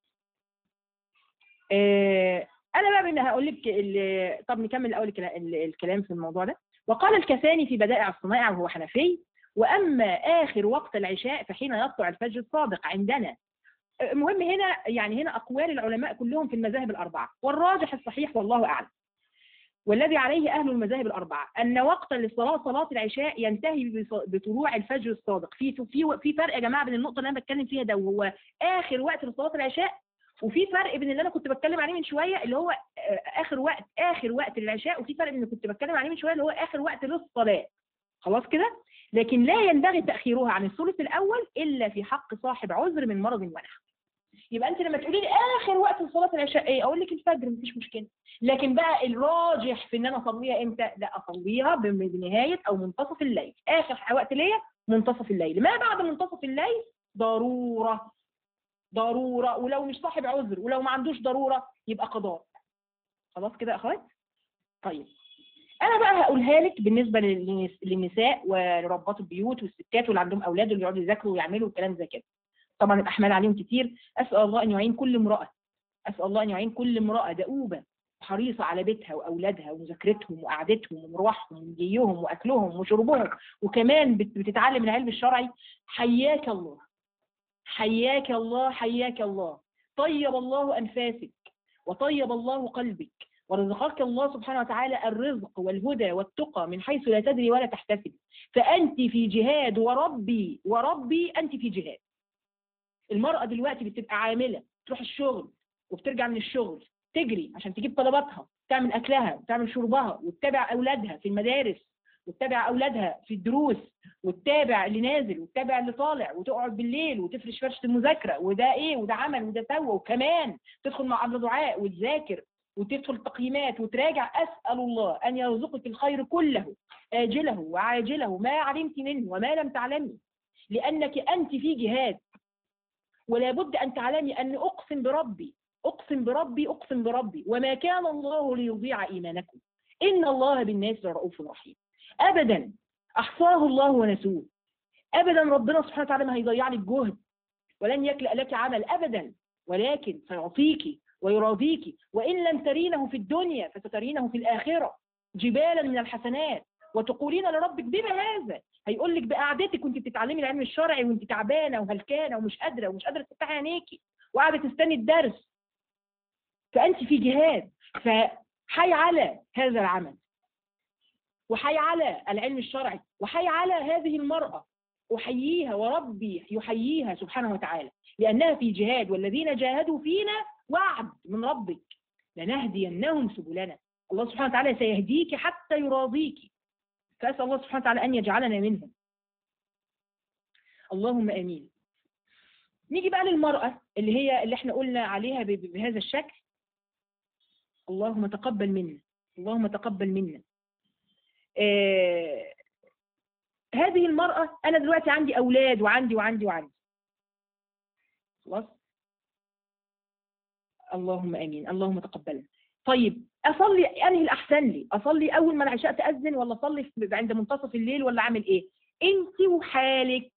آه انا بقى بما هقول لك ال- طب نكمل الاول الكلا- ال- الكلام في الموضوع ده وقال الكساني في بدائع الصنائع وهو حنفي واما اخر وقت العشاء فحين يطلع الفجر الصادق عندنا المهم هنا يعني هنا اقوال العلماء كلهم في المذاهب الاربعه والراجح الصحيح والله اعلم والذي عليه اهل المذاهب الاربعه ان وقت للصلاه صلاه العشاء ينتهي بص- بطلوع الفجر الصادق في في في فرق يا جماعه بين النقطه اللي انا بتكلم فيها ده وهو اخر وقت لصلاه العشاء وفي فرق بين اللي انا كنت بتكلم عليه من شويه اللي هو آه، اخر وقت اخر وقت للعشاء وفي فرق بين اللي كنت بتكلم عليه من شويه اللي هو اخر وقت للصلاه خلاص كده لكن لا ينبغي تاخيرها عن الثلث الاول الا في حق صاحب عذر من مرض ونحو يبقى انت لما تقولي لي اخر وقت لصلاه العشاء ايه اقول لك الفجر مفيش مشكله لكن بقى الراجح في ان انا اصليها امتى لا اصليها بم- بنهايه او منتصف الليل اخر وقت ليا منتصف الليل ما بعد منتصف الليل ضروره ضروره ولو مش صاحب عذر ولو ما عندوش ضروره يبقى قضاء خلاص كده يا اخوات طيب انا بقى هقولها لك بالنسبه للنس- للنساء وربات البيوت والستات واللي عندهم اولاد واللي يقعدوا يذاكروا ويعملوا وكلام زي كده طبعا الاحمال عليهم كتير اسال الله ان يعين كل امراه اسال الله ان يعين كل امراه دؤوبه حريصه على بيتها واولادها ومذاكرتهم وقعدتهم ومروحهم ومجيهم واكلهم وشربهم وكمان بت- بتتعلم العلم الشرعي حياك الله حياك الله حياك الله طيب الله انفاسك وطيب الله قلبك ورزقك الله سبحانه وتعالى الرزق والهدى والتقى من حيث لا تدري ولا تحتسب فأنت في جهاد وربي وربي أنت في جهاد المرأة دلوقتي بتبقى عاملة تروح الشغل وبترجع من الشغل تجري عشان تجيب طلباتها تعمل أكلها وتعمل شربها وتتابع أولادها في المدارس وتتابع أولادها في الدروس وتتابع اللي نازل وتتابع اللي طالع وتقعد بالليل وتفرش فرشة المذاكرة وده إيه وده عمل وده سوى وكمان تدخل مع عبد دعاء وتذاكر وتدخل تقييمات وتراجع أسأل الله أن يرزقك الخير كله آجله وعاجله ما علمت منه وما لم تعلمي لأنك أنت في جهاد ولا بد أن تعلمي أن أقسم بربي أقسم بربي أقسم بربي وما كان الله ليضيع إيمانكم إن الله بالناس لرؤوف رحيم أبدا أحصاه الله ونسوه أبدا ربنا سبحانه وتعالى ما هيضيع لك جهد ولن يكلأ لك عمل أبدا ولكن سيعطيك ويراضيك وإن لم ترينه في الدنيا فسترينه في الآخرة جبالا من الحسنات وتقولين لربك بما هذا هيقول لك بقعدتك وانت بتتعلمي العلم الشرعي وانت تعبانه وهلكانه ومش قادره ومش قادره تفتحي عينيكي وقاعده تستني الدرس فانت في جهاد فحي على هذا العمل وحي على العلم الشرعي وحي على هذه المرأة أحييها وربي يحييها سبحانه وتعالى لأنها في جهاد والذين جاهدوا فينا وعد من ربك لنهدينهم سبلنا الله سبحانه وتعالى سيهديك حتى يراضيك فأسأل الله سبحانه وتعالى أن يجعلنا منهم اللهم آمين نيجي بقى للمرأة اللي هي اللي احنا قلنا عليها بهذا الشكل اللهم تقبل منا اللهم تقبل منا آه هذه المرأة أنا دلوقتي عندي أولاد وعندي وعندي وعندي خلاص اللهم امين اللهم تقبلنا طيب اصلي انهي الاحسن لي اصلي اول ما العشاء تاذن ولا اصلي عند منتصف الليل ولا اعمل ايه انت وحالك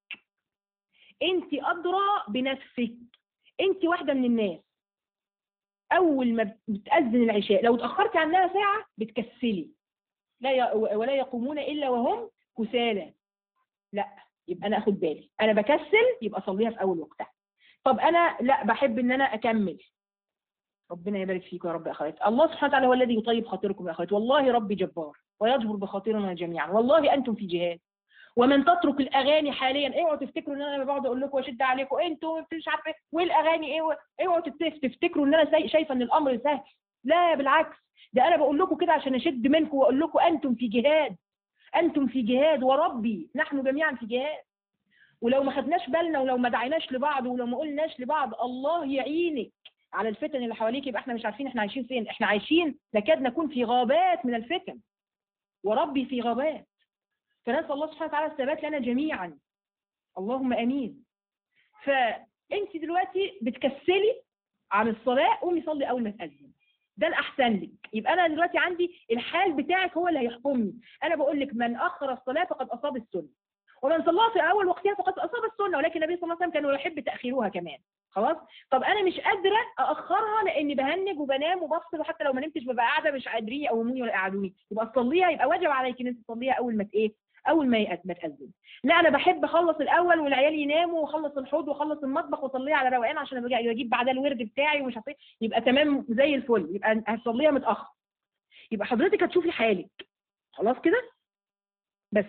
انت ادرى بنفسك انت واحده من الناس اول ما بتاذن العشاء لو اتاخرتي عنها ساعه بتكسلي لا ي... ولا يقومون الا وهم كسالى لا يبقى انا اخد بالي انا بكسل يبقى اصليها في اول وقتها طب انا لا بحب ان انا اكمل ربنا يبارك فيكم يا رب يا اخوات الله سبحانه وتعالى هو الذي يطيب خاطركم يا اخوات والله ربي جبار ويجبر بخاطرنا جميعا والله انتم في جهاد ومن تترك الاغاني حاليا اوعوا تفتكروا ان انا بقعد اقول لكم واشد عليكم انتوا مش عارفه ايه والاغاني ايه اوعوا تفتكروا ان انا شايفه ان الامر سهل لا بالعكس ده انا بقول لكم كده عشان اشد منكم واقول لكم انتم في جهاد انتم في جهاد وربي نحن جميعا في جهاد ولو ما خدناش بالنا ولو ما دعيناش لبعض ولو ما قلناش لبعض الله يعينك على الفتن اللي حواليك يبقى احنا مش عارفين احنا عايشين فين احنا عايشين نكاد نكون في غابات من الفتن وربي في غابات فنسأل الله سبحانه وتعالى الثبات لنا جميعا اللهم امين فانت دلوقتي بتكسلي عن الصلاة قومي صلي اول ما تأذن ده الاحسن لك يبقى انا دلوقتي عندي الحال بتاعك هو اللي هيحكمني انا بقول لك من اخر الصلاة فقد اصاب السنة ومن صلاها في اول وقتها فقد اصاب السنة ولكن النبي صلى الله عليه وسلم كان يحب تاخيرها كمان خلاص طب انا مش قادره ااخرها لاني بهنج وبنام وبفصل وحتى لو ما نمتش ببقى قاعده مش قادرين يقوموني ولا يقعدوني يبقى تصليها يبقى واجب عليك ان انت تصليها اول ما ايه اول ما ما تاذن لا انا بحب اخلص الاول والعيال يناموا واخلص الحوض واخلص المطبخ واصليها على روقان عشان اجيب بعدها الورد بتاعي ومش عارف يبقى تمام زي الفل يبقى هتصليها متاخر يبقى حضرتك هتشوفي حالك خلاص كده بس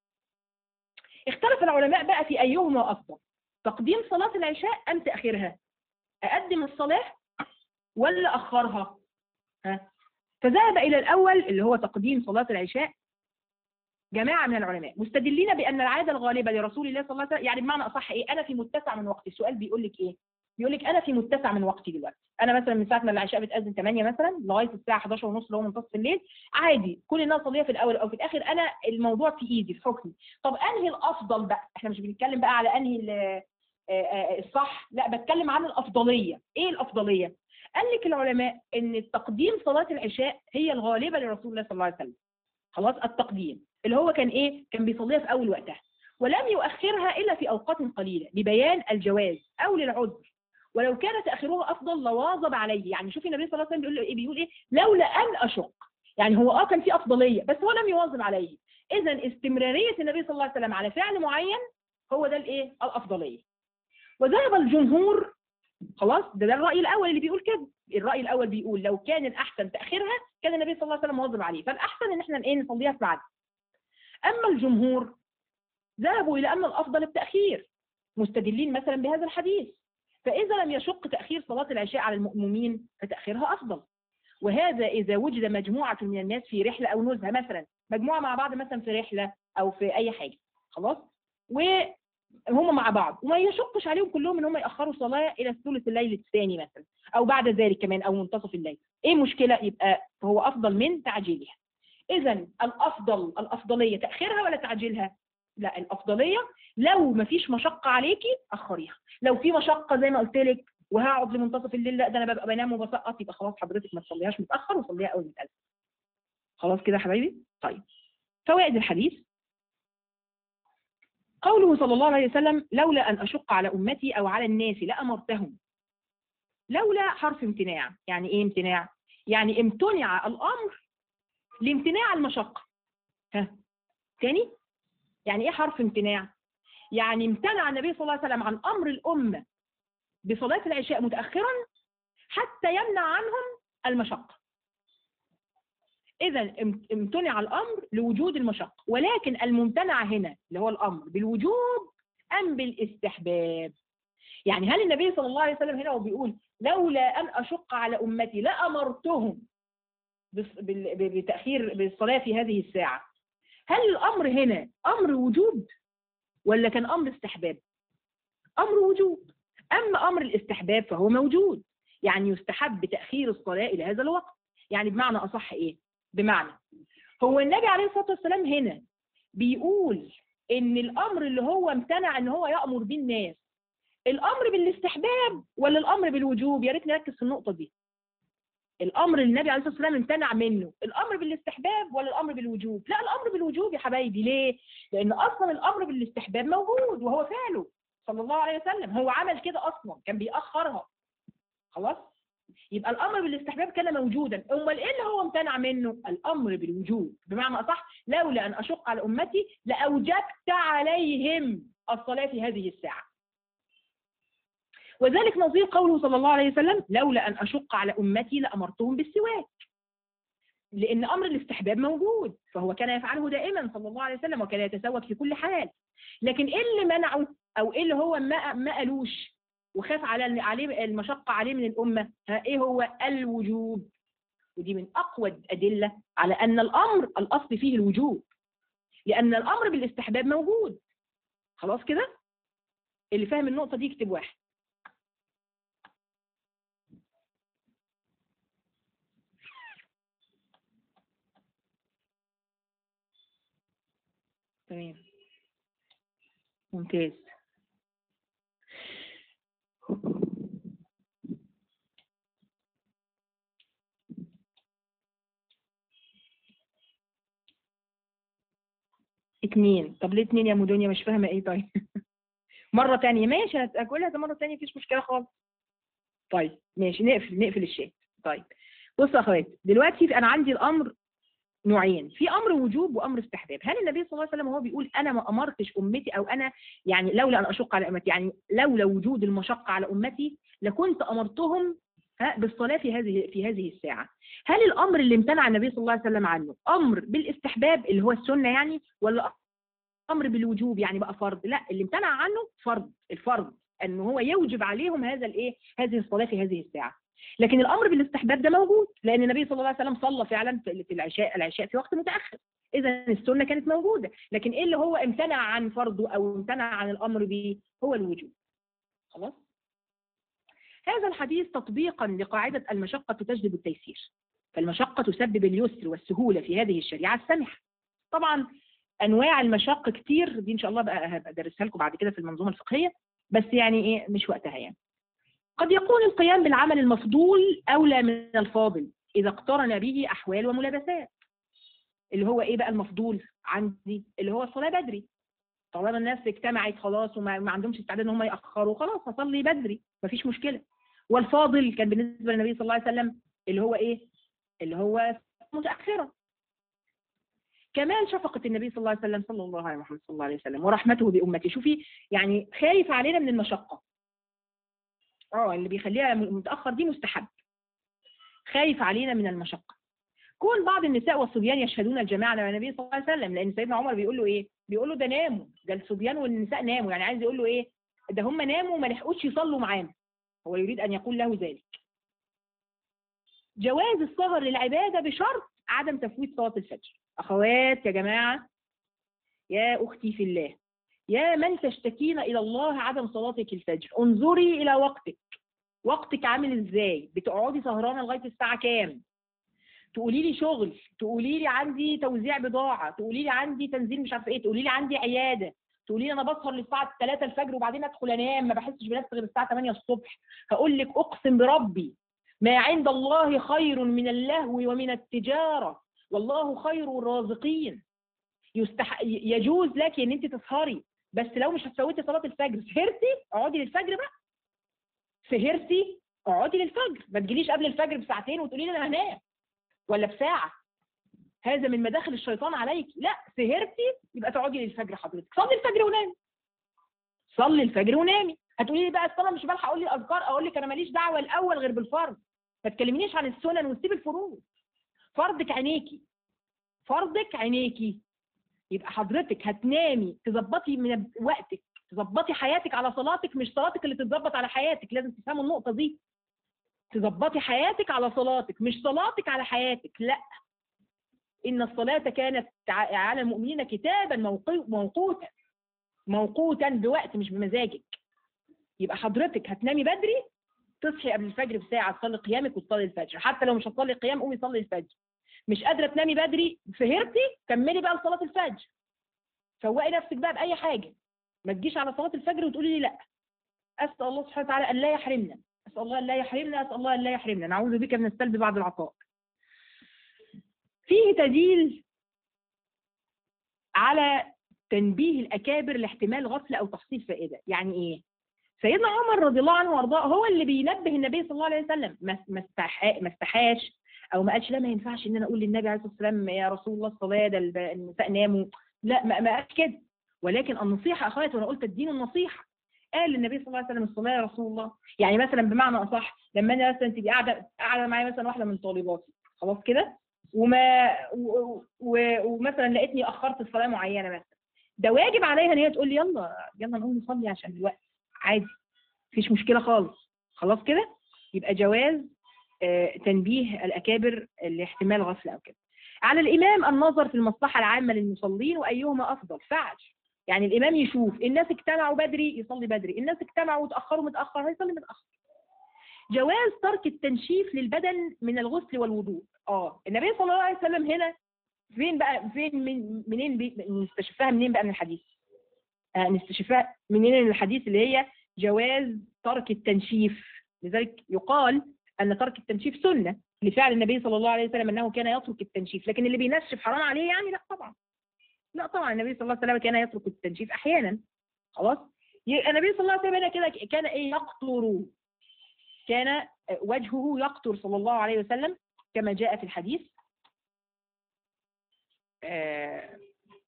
اختلف العلماء بقى في ايهما افضل تقديم صلاة العشاء أم تأخيرها أقدم الصلاة ولا أخرها ها؟ فذهب إلى الأول اللي هو تقديم صلاة العشاء جماعة من العلماء مستدلين بأن العادة الغالبة لرسول الله صلى الله عليه وسلم يعني بمعنى أصح إيه أنا في متسع من وقتي السؤال بيقول لك إيه بيقول لك أنا في متسع من وقتي دلوقتي أنا مثلا من ساعة ما العشاء بتأذن 8 مثلا لغاية الساعة 11 ونص اللي هو منتصف الليل عادي كل الناس صليها في الأول أو في الآخر أنا الموضوع في إيدي في حكمي طب أنهي الأفضل بقى إحنا مش بنتكلم بقى على أنهي الصح لا بتكلم عن الأفضلية إيه الأفضلية قال لك العلماء ان تقديم صلاة العشاء هي الغالبة لرسول الله صلى الله عليه وسلم خلاص التقديم اللي هو كان ايه كان بيصليها في اول وقتها ولم يؤخرها الا في اوقات قليلة لبيان الجواز او للعذر ولو كان تاخيرها افضل لواظب عليه يعني شوفي النبي صلى الله عليه وسلم بيقول ايه بيقول ايه لولا ان اشق يعني هو اه كان في افضلية بس هو لم يواظب عليه اذا استمرارية النبي صلى الله عليه وسلم على فعل معين هو ده الايه الافضلية وذهب الجمهور خلاص ده, ده الرأي الأول اللي بيقول كده الرأي الأول بيقول لو كان الأحسن تأخيرها كان النبي صلى الله عليه وسلم مواظب عليه فالأحسن إن احنا إيه نصليها في ميعادها أما الجمهور ذهبوا إلى أن الأفضل التأخير مستدلين مثلا بهذا الحديث فإذا لم يشق تأخير صلاة العشاء على المؤمنين فتأخيرها أفضل وهذا إذا وجد مجموعة من الناس في رحلة أو نزهة مثلا مجموعة مع بعض مثلا في رحلة أو في أي حاجة خلاص وهم مع بعض وما يشقش عليهم كلهم ان هم ياخروا صلاه الى ثلث الليل الثاني مثلا او بعد ذلك كمان او منتصف الليل ايه مشكله يبقى هو افضل من تعجيلها اذا الافضل الافضليه تاخيرها ولا تعجيلها لا الافضليه لو ما فيش مشقه عليكي اخريها لو في مشقه زي ما قلت لك وهقعد لمنتصف الليل لا ده انا ببقى بنام وبسقط يبقى خلاص حضرتك ما تصليهاش متاخر وصليها اول ما تقلب خلاص كده يا حبايبي طيب فوائد الحديث قوله صلى الله عليه وسلم لولا أن أشق على أمتي أو على الناس لأمرتهم لولا حرف امتناع يعني إيه امتناع؟ يعني امتنع الأمر لامتناع المشقة ها تاني؟ يعني إيه حرف امتناع؟ يعني امتنع النبي صلى الله عليه وسلم عن أمر الأمة بصلاة العشاء متأخرا حتى يمنع عنهم المشقة إذا امتنع الأمر لوجود المشقة ولكن الممتنع هنا اللي هو الأمر بالوجوب أم بالاستحباب يعني هل النبي صلى الله عليه وسلم هنا وبيقول لولا أن أشق على أمتي لأمرتهم بتأخير بالصلاة في هذه الساعة هل الأمر هنا أمر وجوب ولا كان أمر استحباب أمر وجوب أما أمر الاستحباب فهو موجود يعني يستحب تأخير الصلاة إلى هذا الوقت يعني بمعنى أصح إيه بمعنى هو النبي عليه الصلاة والسلام هنا بيقول ان الامر اللي هو امتنع ان هو يأمر بيه الناس الامر بالاستحباب ولا الامر بالوجوب يا ريت نركز في النقطة دي الامر اللي النبي عليه الصلاه والسلام امتنع منه الامر بالاستحباب ولا الامر بالوجوب لا الامر بالوجوب يا حبايبي ليه لان اصلا الامر بالاستحباب موجود وهو فعله صلى الله عليه وسلم هو عمل كده اصلا كان بيأخرها خلاص يبقى الامر بالاستحباب كان موجودا امال ايه اللي هو امتنع منه الامر بالوجوب بمعنى اصح لولا ان اشق على امتي لاوجبت عليهم الصلاه في هذه الساعه وذلك نظير قوله صلى الله عليه وسلم لولا ان اشق على امتي لامرتهم بالسواك لان امر الاستحباب موجود فهو كان يفعله دائما صلى الله عليه وسلم وكان يتسوك في كل حال لكن ايه اللي منعه او ايه اللي هو ما ما قالوش وخاف على عليه المشقة عليه من الأمة ها إيه هو الوجوب ودي من أقوى الأدلة على أن الأمر الأصل فيه الوجوب لأن الأمر بالاستحباب موجود خلاص كده اللي فاهم النقطة دي يكتب واحد تمام ممتاز اتنين طب ليه اتنين يا مدنيا مش فاهمة ايه طيب مرة تانية ماشي هتقولها مرة تانية مفيش مشكلة خالص طيب ماشي نقفل نقفل الشات طيب بصوا يا اخواتي دلوقتي انا عندي الامر نوعين في امر وجوب وامر استحباب هل النبي صلى الله عليه وسلم هو بيقول انا ما امرتش امتي او انا يعني لولا ان اشق على امتي يعني لولا وجود المشقه على امتي لكنت امرتهم بالصلاه في هذه في هذه الساعه هل الامر اللي امتنع النبي صلى الله عليه وسلم عنه امر بالاستحباب اللي هو السنه يعني ولا امر بالوجوب يعني بقى فرض لا اللي امتنع عنه فرض الفرض ان هو يوجب عليهم هذا الايه هذه الصلاه في هذه الساعه لكن الامر بالاستحباب ده موجود لان النبي صلى الله عليه وسلم صلى فعلا في العشاء العشاء في وقت متاخر اذا السنه كانت موجوده لكن ايه اللي هو امتنع عن فرضه او امتنع عن الامر به هو الوجوب خلاص هذا الحديث تطبيقا لقاعده المشقه تجلب التيسير فالمشقه تسبب اليسر والسهوله في هذه الشريعه السمحه طبعا انواع المشق كتير دي ان شاء الله بقى هبقى ادرسها لكم بعد كده في المنظومه الفقهيه بس يعني ايه مش وقتها يعني قد يكون القيام بالعمل المفضول أولى من الفاضل إذا اقترن به أحوال وملابسات اللي هو إيه بقى المفضول عندي اللي هو الصلاة بدري طالما الناس اجتمعت خلاص وما عندهمش استعداد ان هم يأخروا خلاص هصلي بدري مفيش مشكلة والفاضل كان بالنسبة للنبي صلى الله عليه وسلم اللي هو إيه اللي هو متأخرة كمال شفقة النبي صلى الله عليه وسلم صلى الله عليه محمد صلى الله عليه وسلم ورحمته بأمته شوفي يعني خايف علينا من المشقة اه اللي بيخليها متاخر دي مستحب خايف علينا من المشقه كون بعض النساء والصبيان يشهدون الجماعه مع النبي صلى الله عليه وسلم لان سيدنا عمر بيقول له ايه بيقول له ده ناموا ده الصبيان والنساء ناموا يعني عايز يقول له ايه ده هم ناموا وما لحقوش يصلوا معانا هو يريد ان يقول له ذلك جواز السهر للعباده بشرط عدم تفويت صلاه الفجر اخوات يا جماعه يا اختي في الله يا من تشتكين الى الله عدم صلاتك الفجر انظري الى وقتك وقتك عامل ازاي بتقعدي سهرانه لغايه الساعه كام تقولي لي شغل تقولي لي عندي توزيع بضاعه تقولي لي عندي تنزيل مش عارفه ايه تقولي لي عندي عياده تقولي لي انا بسهر للساعه 3 الفجر وبعدين ادخل انام ما بحسش بنفسي غير الساعه 8 الصبح هقول لك اقسم بربي ما عند الله خير من اللهو ومن التجاره والله خير الرازقين يستح... يجوز لك ان انت تسهري بس لو مش هتفوتي صلاه الفجر سهرتي اقعدي للفجر بقى سهرتي اقعدي للفجر ما تجيليش قبل الفجر بساعتين وتقولي لي انا هنام ولا بساعه هذا من مداخل الشيطان عليك لا سهرتي يبقى تقعدي للفجر حضرتك صلي الفجر ونامي صلي الفجر ونامي هتقولي لي بقى الصلاه مش بلحق اقول لي الاذكار اقول لك انا ماليش دعوه الاول غير بالفرض ما تكلمنيش عن السنن وتسيب الفروض فرضك عينيكي فرضك عينيكي يبقى حضرتك هتنامي تظبطي من وقتك تظبطي حياتك على صلاتك مش صلاتك اللي تتظبط على حياتك لازم تفهموا النقطه دي تظبطي حياتك على صلاتك مش صلاتك على حياتك لا ان الصلاه كانت على المؤمنين كتابا موقوتا موقوتا بوقت مش بمزاجك يبقى حضرتك هتنامي بدري تصحي قبل الفجر بساعه تصلي قيامك وتصلي الفجر حتى لو مش هتصلي قيام قومي صلي الفجر مش قادره تنامي بدري سهرتي كملي بقى لصلاه الفجر فوقي نفسك بقى باي حاجه ما تجيش على صلاه الفجر وتقولي لي لا اسال الله سبحانه وتعالى ان لا يحرمنا اسال الله ان لا يحرمنا اسال الله ان لا يحرمنا نعوذ بك من السلب بعد العطاء فيه تدليل على تنبيه الاكابر لاحتمال غفله او تحصيل فائده يعني ايه سيدنا عمر رضي الله عنه وارضاه هو اللي بينبه النبي صلى الله عليه وسلم ما ما استحاش او ما قالش لا ما ينفعش ان انا اقول للنبي عليه الصلاه والسلام يا رسول الله الصلاه ده النساء ناموا لا ما, ما قالش كده ولكن النصيحه اخواتي وانا قلت الدين النصيحه قال للنبي صلى الله عليه وسلم الصلاه يا رسول الله يعني مثلا بمعنى اصح لما انا مثلا تبقي قاعده قاعده معايا مثلا واحده من طالباتي خلاص كده وما و و ومثلا لقيتني اخرت الصلاه معينه مثلا ده واجب عليها ان هي تقول لي يلا يلا نقوم نصلي عشان الوقت عادي مفيش مشكله خالص خلاص كده يبقى جواز آه تنبيه الاكابر لاحتمال غفله او كده على الامام النظر في المصلحه العامه للمصلين وايهما افضل فعل يعني الامام يشوف الناس اجتمعوا بدري يصلي بدري الناس اجتمعوا وتاخروا متاخر هيصلي متاخر جواز ترك التنشيف للبدن من الغسل والوضوء اه النبي صلى الله عليه وسلم هنا فين بقى فين من منين بي نستشفها منين بقى من الحديث آه نستشفها منين من الحديث اللي هي جواز ترك التنشيف لذلك يقال ان ترك التنشيف سنه لفعل النبي صلى الله عليه وسلم انه كان يترك التنشيف لكن اللي بينشف حرام عليه يعني لا طبعا لا طبعا النبي صلى الله عليه وسلم كان يترك التنشيف احيانا خلاص النبي صلى الله عليه وسلم كده كان ايه يقطر كان وجهه يقطر صلى الله عليه وسلم كما جاء في الحديث آه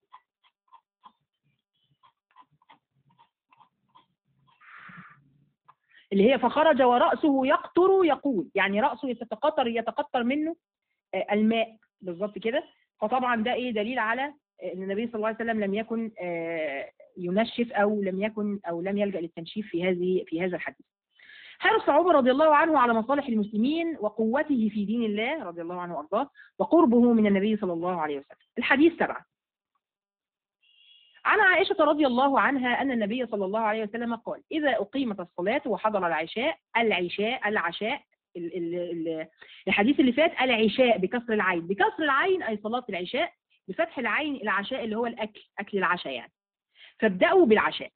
اللي هي فخرج ورأسه يقطر يقول يعني رأسه يتقطر يتقطر منه آه الماء بالظبط كده فطبعا ده ايه دليل على ان النبي صلى الله عليه وسلم لم يكن آه ينشف او لم يكن او لم يلجأ للتنشيف في هذه في هذا الحديث. حرص عمر رضي الله عنه على مصالح المسلمين وقوته في دين الله رضي الله عنه وارضاه وقربه من النبي صلى الله عليه وسلم. الحديث سبعه. عن عائشة رضي الله عنها أن النبي صلى الله عليه وسلم قال إذا أقيمت الصلاة وحضر العشاء العشاء العشاء الحديث اللي فات العشاء بكسر العين بكسر العين أي صلاة العشاء بفتح العين العشاء اللي هو الأكل أكل العشاء يعني فابدأوا بالعشاء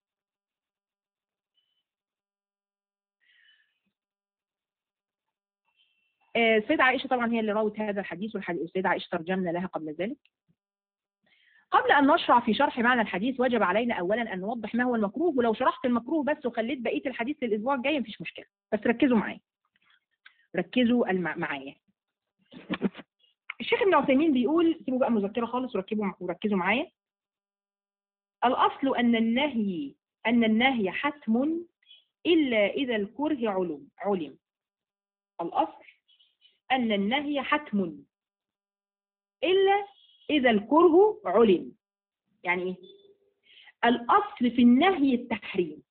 السيدة عائشة طبعا هي اللي روت هذا الحديث والسيدة عائشة ترجمنا لها قبل ذلك قبل أن نشرع في شرح معنى الحديث وجب علينا أولا أن نوضح ما هو المكروه ولو شرحت المكروه بس وخليت بقية الحديث للأسبوع الجاي مفيش مشكلة بس ركزوا معايا ركزوا معايا الشيخ ابن عثيمين بيقول سيبوا بقى مذكرة خالص وركبوا وركزوا معايا الأصل أن النهي أن النهي حتم إلا إذا الكره علم علم الأصل أن النهي حتم إلا إذا الكره علم يعني إيه؟ الأصل في النهي التحريم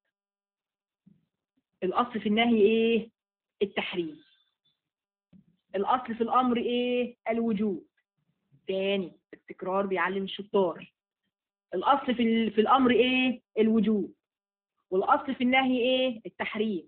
الأصل في النهي إيه؟ التحريم الأصل في الأمر إيه؟ الوجوب تاني التكرار بيعلم الشطار الأصل في, ال- في الأمر إيه؟ الوجوب والأصل في النهي إيه؟ التحريم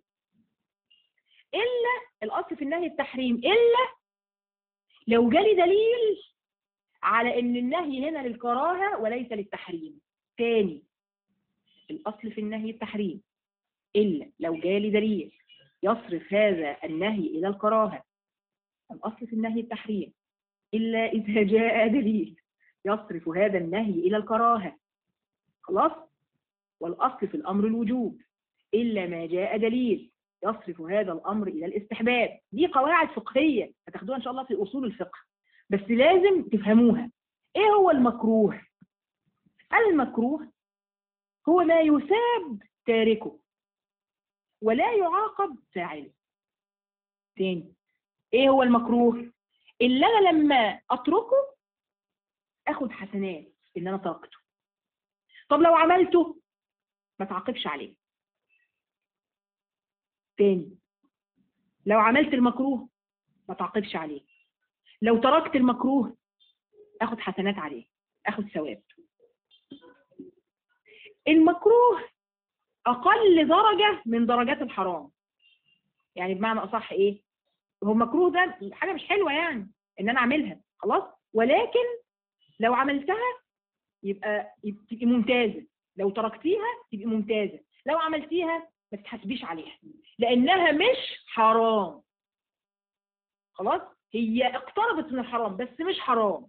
إلا الأصل في النهي التحريم إلا لو جالي دليل على إن النهي هنا للكراهة وليس للتحريم تاني الأصل في النهي التحريم إلا لو جالي دليل يصرف هذا النهي إلى الكراهة الأصل في النهي التحريم إلا إذا جاء دليل يصرف هذا النهي إلى الكراهة خلاص والأصل في الأمر الوجوب إلا ما جاء دليل يصرف هذا الأمر إلى الاستحباب دي قواعد فقهية هتاخدوها إن شاء الله في أصول الفقه بس لازم تفهموها إيه هو المكروه المكروه هو ما يثاب تاركه ولا يعاقب فاعله تاني ايه هو المكروه اللي انا لما اتركه اخد حسنات ان انا تركته طب لو عملته ما تعاقبش عليه تاني لو عملت المكروه ما تعاقبش عليه لو تركت المكروه اخد حسنات عليه اخد ثواب المكروه اقل درجة من درجات الحرام يعني بمعنى اصح ايه هو مكروه ده حاجة مش حلوة يعني ان انا اعملها خلاص ولكن لو عملتها يبقى يبقى تبقي ممتازة لو تركتيها تبقي ممتازة لو عملتيها ما تتحاسبيش عليها لانها مش حرام خلاص هي اقتربت من الحرام بس مش حرام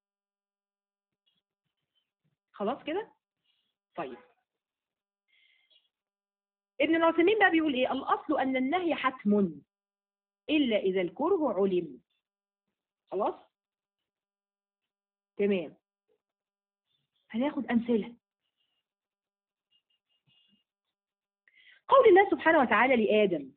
خلاص كده طيب ابن العثيمين بقى بيقول ايه الاصل ان النهي حتم الا اذا الكره علم خلاص تمام هناخد امثله قول الله سبحانه وتعالى لآدم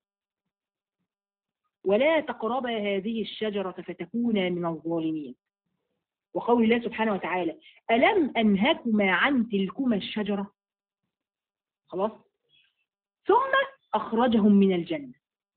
ولا تقربا هذه الشجرة فتكونا من الظالمين وقول الله سبحانه وتعالى ألم أنهكما عن تلكما الشجرة خلاص ثم أخرجهم من الجنة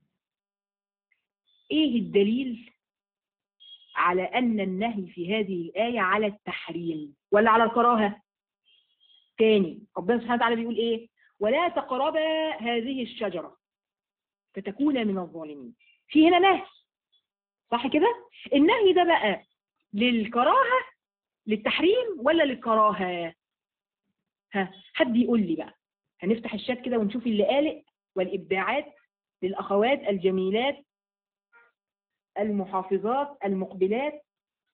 إيه الدليل على أن النهي في هذه الآية على التحريم ولا على الكراهة تاني ربنا سبحانه وتعالى بيقول إيه ولا تقربا هذه الشجرة فتكونا من الظالمين في هنا نهي صح كده النهي ده بقى للكراهة للتحريم ولا للكراهة ها حد يقول لي بقى هنفتح الشات كده ونشوف اللي قالق والإبداعات للأخوات الجميلات المحافظات المقبلات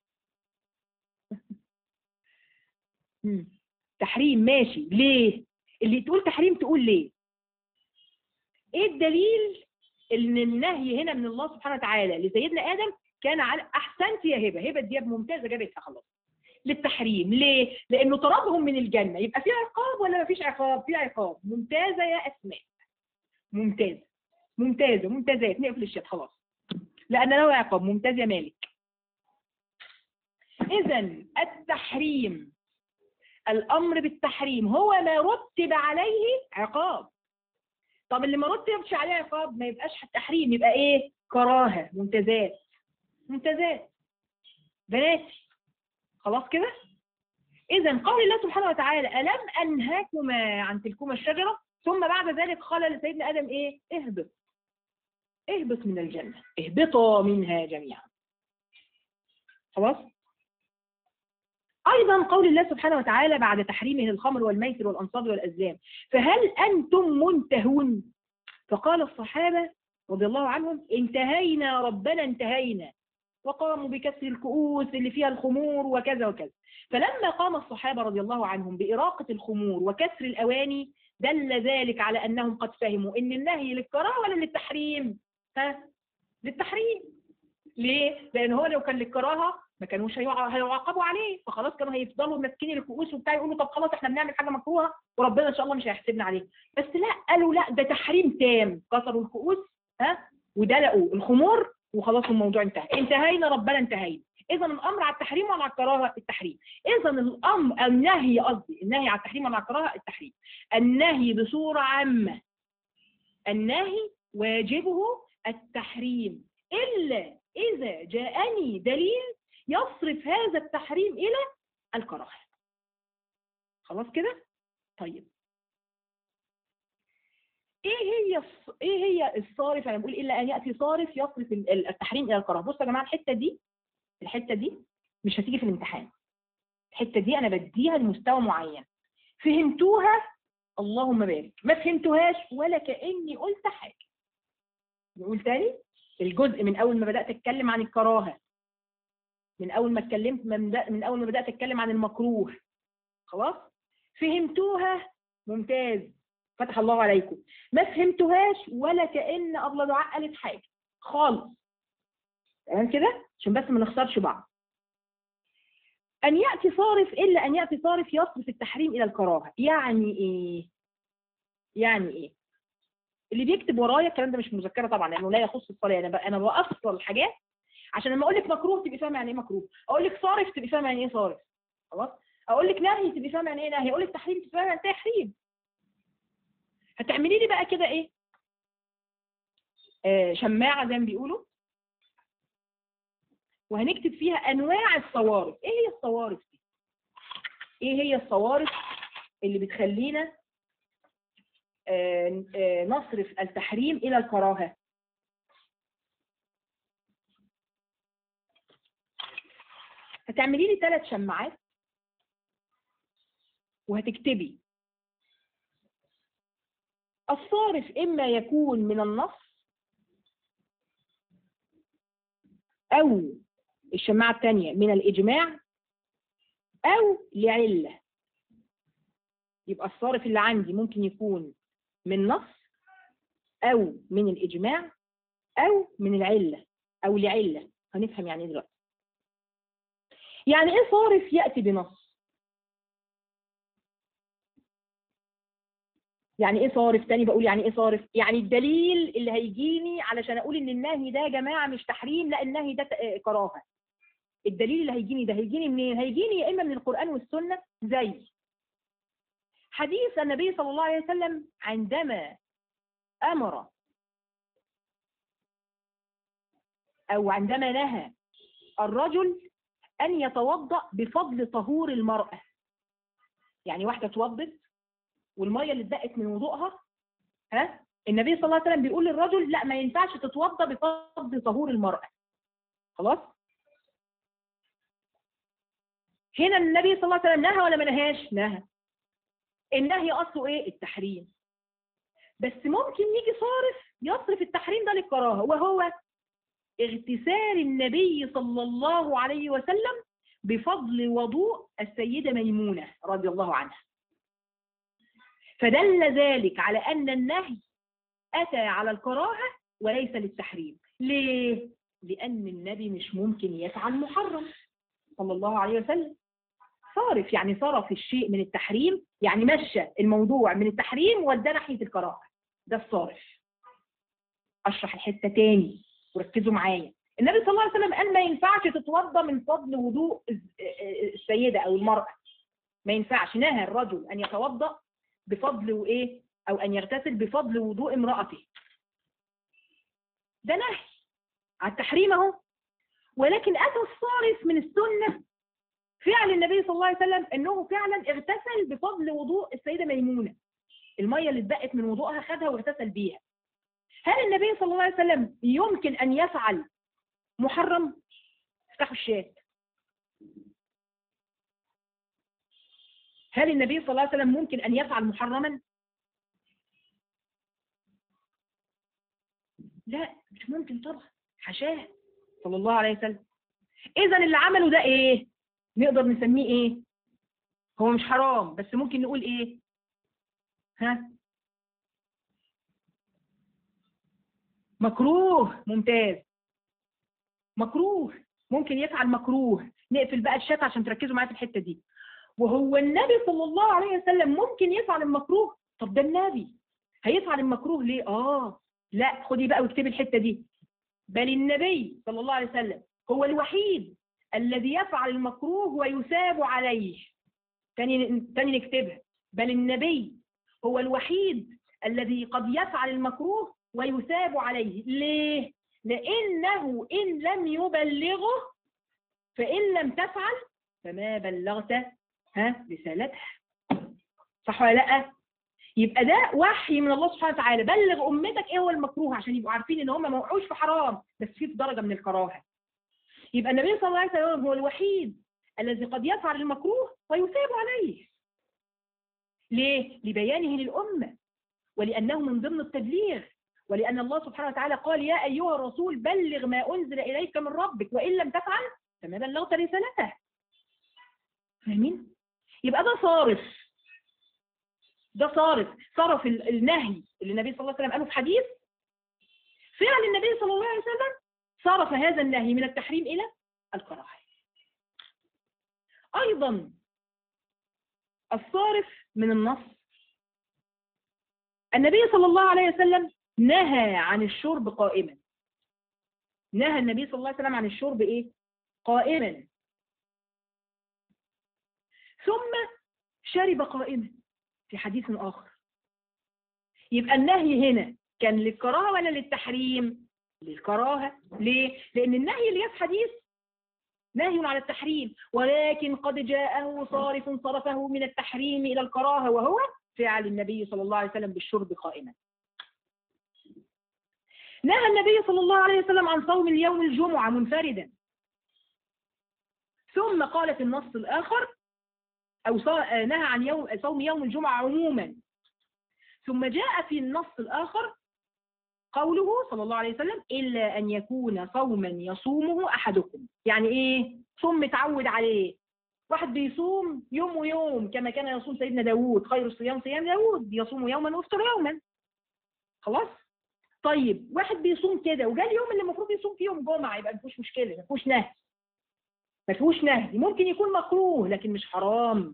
تحريم ماشي ليه اللي تقول تحريم تقول ليه ايه الدليل ان النهي هنا من الله سبحانه وتعالى لسيدنا ادم كان على احسنت يا هبه هبه دياب ممتازه جابتها خلاص للتحريم ليه لانه طردهم من الجنه يبقى في عقاب ولا ما فيش عقاب في عقاب ممتازه يا اسماء ممتازه ممتازه ممتازات نقفل الشات خلاص لان له عقاب ممتاز يا مالك اذا التحريم الامر بالتحريم هو ما رتب عليه عقاب طب اللي ما رتبش عليه عقاب ما يبقاش تحريم يبقى ايه كراهه ممتازات ممتازات بناتي خلاص كده اذا قول الله سبحانه وتعالى الم انهاكما عن تلكما الشجره ثم بعد ذلك قال لسيدنا ادم ايه اهبط اهبط من الجنه اهبطا منها جميعا خلاص أيضا قول الله سبحانه وتعالى بعد تحريمه الخمر والميسر والأنصاب والأزلام فهل أنتم منتهون فقال الصحابة رضي الله عنهم انتهينا ربنا انتهينا وقاموا بكسر الكؤوس اللي فيها الخمور وكذا وكذا فلما قام الصحابة رضي الله عنهم بإراقة الخمور وكسر الأواني دل ذلك على أنهم قد فهموا إن النهي للكراهة ولا للتحريم ها للتحريم ليه؟ لأن هو لو كان للكراهة ما كانوش هيع- هيعاقبوا عليه فخلاص كانوا هيفضلوا ماسكين الكؤوس وبتاع يقولوا طب خلاص احنا بنعمل حاجه مكروهه وربنا ان شاء الله مش هيحاسبنا عليه بس لا قالوا لا ده تحريم تام كسروا الكؤوس ها ودلقوا الخمور وخلاص الموضوع انتهى انتهينا ربنا انتهينا اذا الامر على التحريم ولا على الكراهه التحريم اذا الامر النهي قصدي النهي على التحريم ولا على الكراهه التحريم النهي بصوره عامه النهي واجبه التحريم الا اذا جاءني دليل يصرف هذا التحريم الى الكراهه خلاص كده طيب ايه هي الص- ايه هي الصارف انا بقول الا ان ياتي صارف يصرف ال- ال- التحريم الى الكراهه بصوا يا جماعه الحته دي الحته دي مش هتيجي في الامتحان الحته دي انا بديها لمستوى معين فهمتوها اللهم بارك ما فهمتوهاش ولا كاني قلت حاجه نقول تاني الجزء من اول ما بدات اتكلم عن الكراهه من اول ما اتكلمت من, بدأ- من اول ما بدات اتكلم عن المكروه خلاص فهمتوها ممتاز فتح الله عليكم ما فهمتوهاش ولا كأن أبلة دعاء قالت حاجة خالص تمام كده عشان بس ما نخسرش بعض أن يأتي صارف إلا أن يأتي صارف يصرف التحريم إلى الكراهة يعني إيه يعني إيه اللي بيكتب ورايا الكلام ده مش مذكرة طبعا لأنه لا يخص الصلاة أنا ب- أنا بأفصل الحاجات عشان لما أقول لك مكروه تبقي فاهمة يعني إيه مكروه أقول لك صارف تبقي فاهمة يعني إيه صارف خلاص أقول لك نهي تبقي فاهمة يعني إيه نهي أقول لك تحريم تبقي فاهمة يعني إيه تحريم هتعملي لي بقى كده ايه آه شماعة زي ما بيقولوا وهنكتب فيها انواع الصوارف ايه هي الصوارف دي ايه هي الصوارف اللي بتخلينا آه آه نصرف التحريم الى الكراهة هتعملي لي ثلاث شماعات وهتكتبي الصارف إما يكون من النص أو الشماعة الثانية من الإجماع أو لعلة يبقى الصارف اللي عندي ممكن يكون من نص أو من الإجماع أو من العلة أو لعلة هنفهم يعني إيه دلوقتي يعني إيه صارف يأتي بنص يعني ايه صارف تاني بقول يعني ايه صارف يعني الدليل اللي هيجيني علشان اقول ان النهي ده يا جماعه مش تحريم لا النهي ده ت- كراهه الدليل اللي هيجيني ده هيجيني منين هيجيني يا اما من القران والسنه زي حديث النبي صلى الله عليه وسلم عندما امر او عندما نهى الرجل ان يتوضا بفضل طهور المراه يعني واحده توضت والميه اللي اتبقت من وضوءها ها النبي صلى الله عليه وسلم بيقول للرجل لا ما ينفعش تتوضا بفضل طهور المراه خلاص هنا النبي صلى الله عليه وسلم نهى ولا ما نهاش نهى النهي اصله ايه التحريم بس ممكن يجي صارف يصرف التحريم ده للكراهه وهو اغتسال النبي صلى الله عليه وسلم بفضل وضوء السيده ميمونه رضي الله عنها فدل ذلك على أن النهي أتى على الكراهة وليس للتحريم ليه؟ لأن النبي مش ممكن يفعل محرم صلى الله عليه وسلم صارف يعني صرف الشيء من التحريم يعني مشى الموضوع من التحريم وداه ناحية الكراهة ده الصارف أشرح الحتة تاني وركزوا معايا النبي صلى الله عليه وسلم قال ما ينفعش تتوضا من فضل وضوء السيدة أو المرأة ما ينفعش نهى الرجل أن يتوضأ بفضل وايه او ان يغتسل بفضل وضوء امرأته ده نهي على التحريم اهو ولكن اتى الصارف من السنة فعل النبي صلى الله عليه وسلم انه فعلا اغتسل بفضل وضوء السيدة ميمونة المية اللي اتبقت من وضوءها خدها واغتسل بيها هل النبي صلى الله عليه وسلم يمكن ان يفعل محرم افتحوا الشات هل النبي صلى الله عليه وسلم ممكن أن يفعل محرما؟ لا مش ممكن طبعا حشاه صلى الله عليه وسلم إذا اللي عمله ده إيه؟ نقدر نسميه إيه؟ هو مش حرام بس ممكن نقول إيه؟ ها؟ مكروه ممتاز مكروه ممكن يفعل مكروه نقفل بقى الشات عشان تركزوا معايا في الحته دي وهو النبي صلى الله عليه وسلم ممكن يفعل المكروه طب ده النبي هيفعل المكروه ليه اه لا خدي بقى واكتبي الحته دي بل النبي صلى الله عليه وسلم هو الوحيد الذي يفعل المكروه ويثاب عليه تاني تاني نكتبها بل النبي هو الوحيد الذي قد يفعل المكروه ويثاب عليه ليه لانه ان لم يبلغه فان لم تفعل فما بلغت ها رسالتها صح ولا لا يبقى ده وحي من الله سبحانه وتعالى بلغ امتك ايه هو المكروه عشان يبقوا عارفين ان هم ما وقعوش في حرام بس في درجه من الكراهه يبقى النبي صلى الله عليه وسلم هو الوحيد الذي قد يفعل المكروه ويثاب عليه ليه لبيانه للامه ولانه من ضمن التبليغ ولان الله سبحانه وتعالى قال يا ايها الرسول بلغ ما انزل اليك من ربك وان لم تفعل فما بلغت رسالته فاهمين يبقى ده صارف ده صارف صرف النهي اللي النبي صلى الله عليه وسلم قاله في حديث فعل النبي صلى الله عليه وسلم صرف هذا النهي من التحريم إلى الكراهة أيضا الصارف من النص النبي صلى الله عليه وسلم نهى عن الشرب قائما نهى النبي صلى الله عليه وسلم عن الشرب إيه؟ قائما ثم شرب قائما في حديث آخر يبقى النهي هنا كان للكراهة ولا للتحريم للكراهة ليه؟ لأن النهي اللي في حديث نهي على التحريم ولكن قد جاءه صارف صرفه من التحريم إلى الكراهة وهو فعل النبي صلى الله عليه وسلم بالشرب قائما نهى النبي صلى الله عليه وسلم عن صوم اليوم الجمعة منفردا ثم قال في النص الآخر أو نهى عن يوم صوم يوم الجمعة عموما ثم جاء في النص الآخر قوله صلى الله عليه وسلم إلا أن يكون صوما يصومه أحدكم يعني إيه صوم متعود عليه واحد بيصوم يوم ويوم كما كان يصوم سيدنا داود خير الصيام صيام داود يصوم يوما ويفطر يوما خلاص طيب واحد بيصوم كده وجاء اليوم اللي المفروض يصوم فيه يوم جمعة يبقى ما فيهوش مشكلة ما فيهوش نهي ما فيهوش نهي ممكن يكون مكروه لكن مش حرام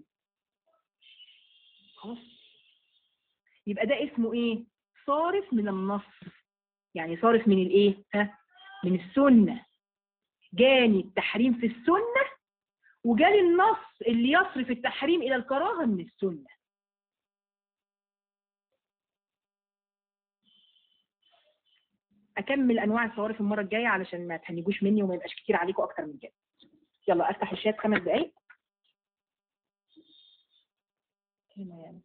خلاص يبقى ده اسمه ايه صارف من النص يعني صارف من الايه ها من السنة جاني التحريم في السنة وجالي النص اللي يصرف التحريم الى الكراهة من السنة اكمل انواع الصوارف المرة الجاية علشان ما تهنجوش مني وما يبقاش كتير عليكم اكتر من كده يلا افتح الشات خمس دقايق هنا يعني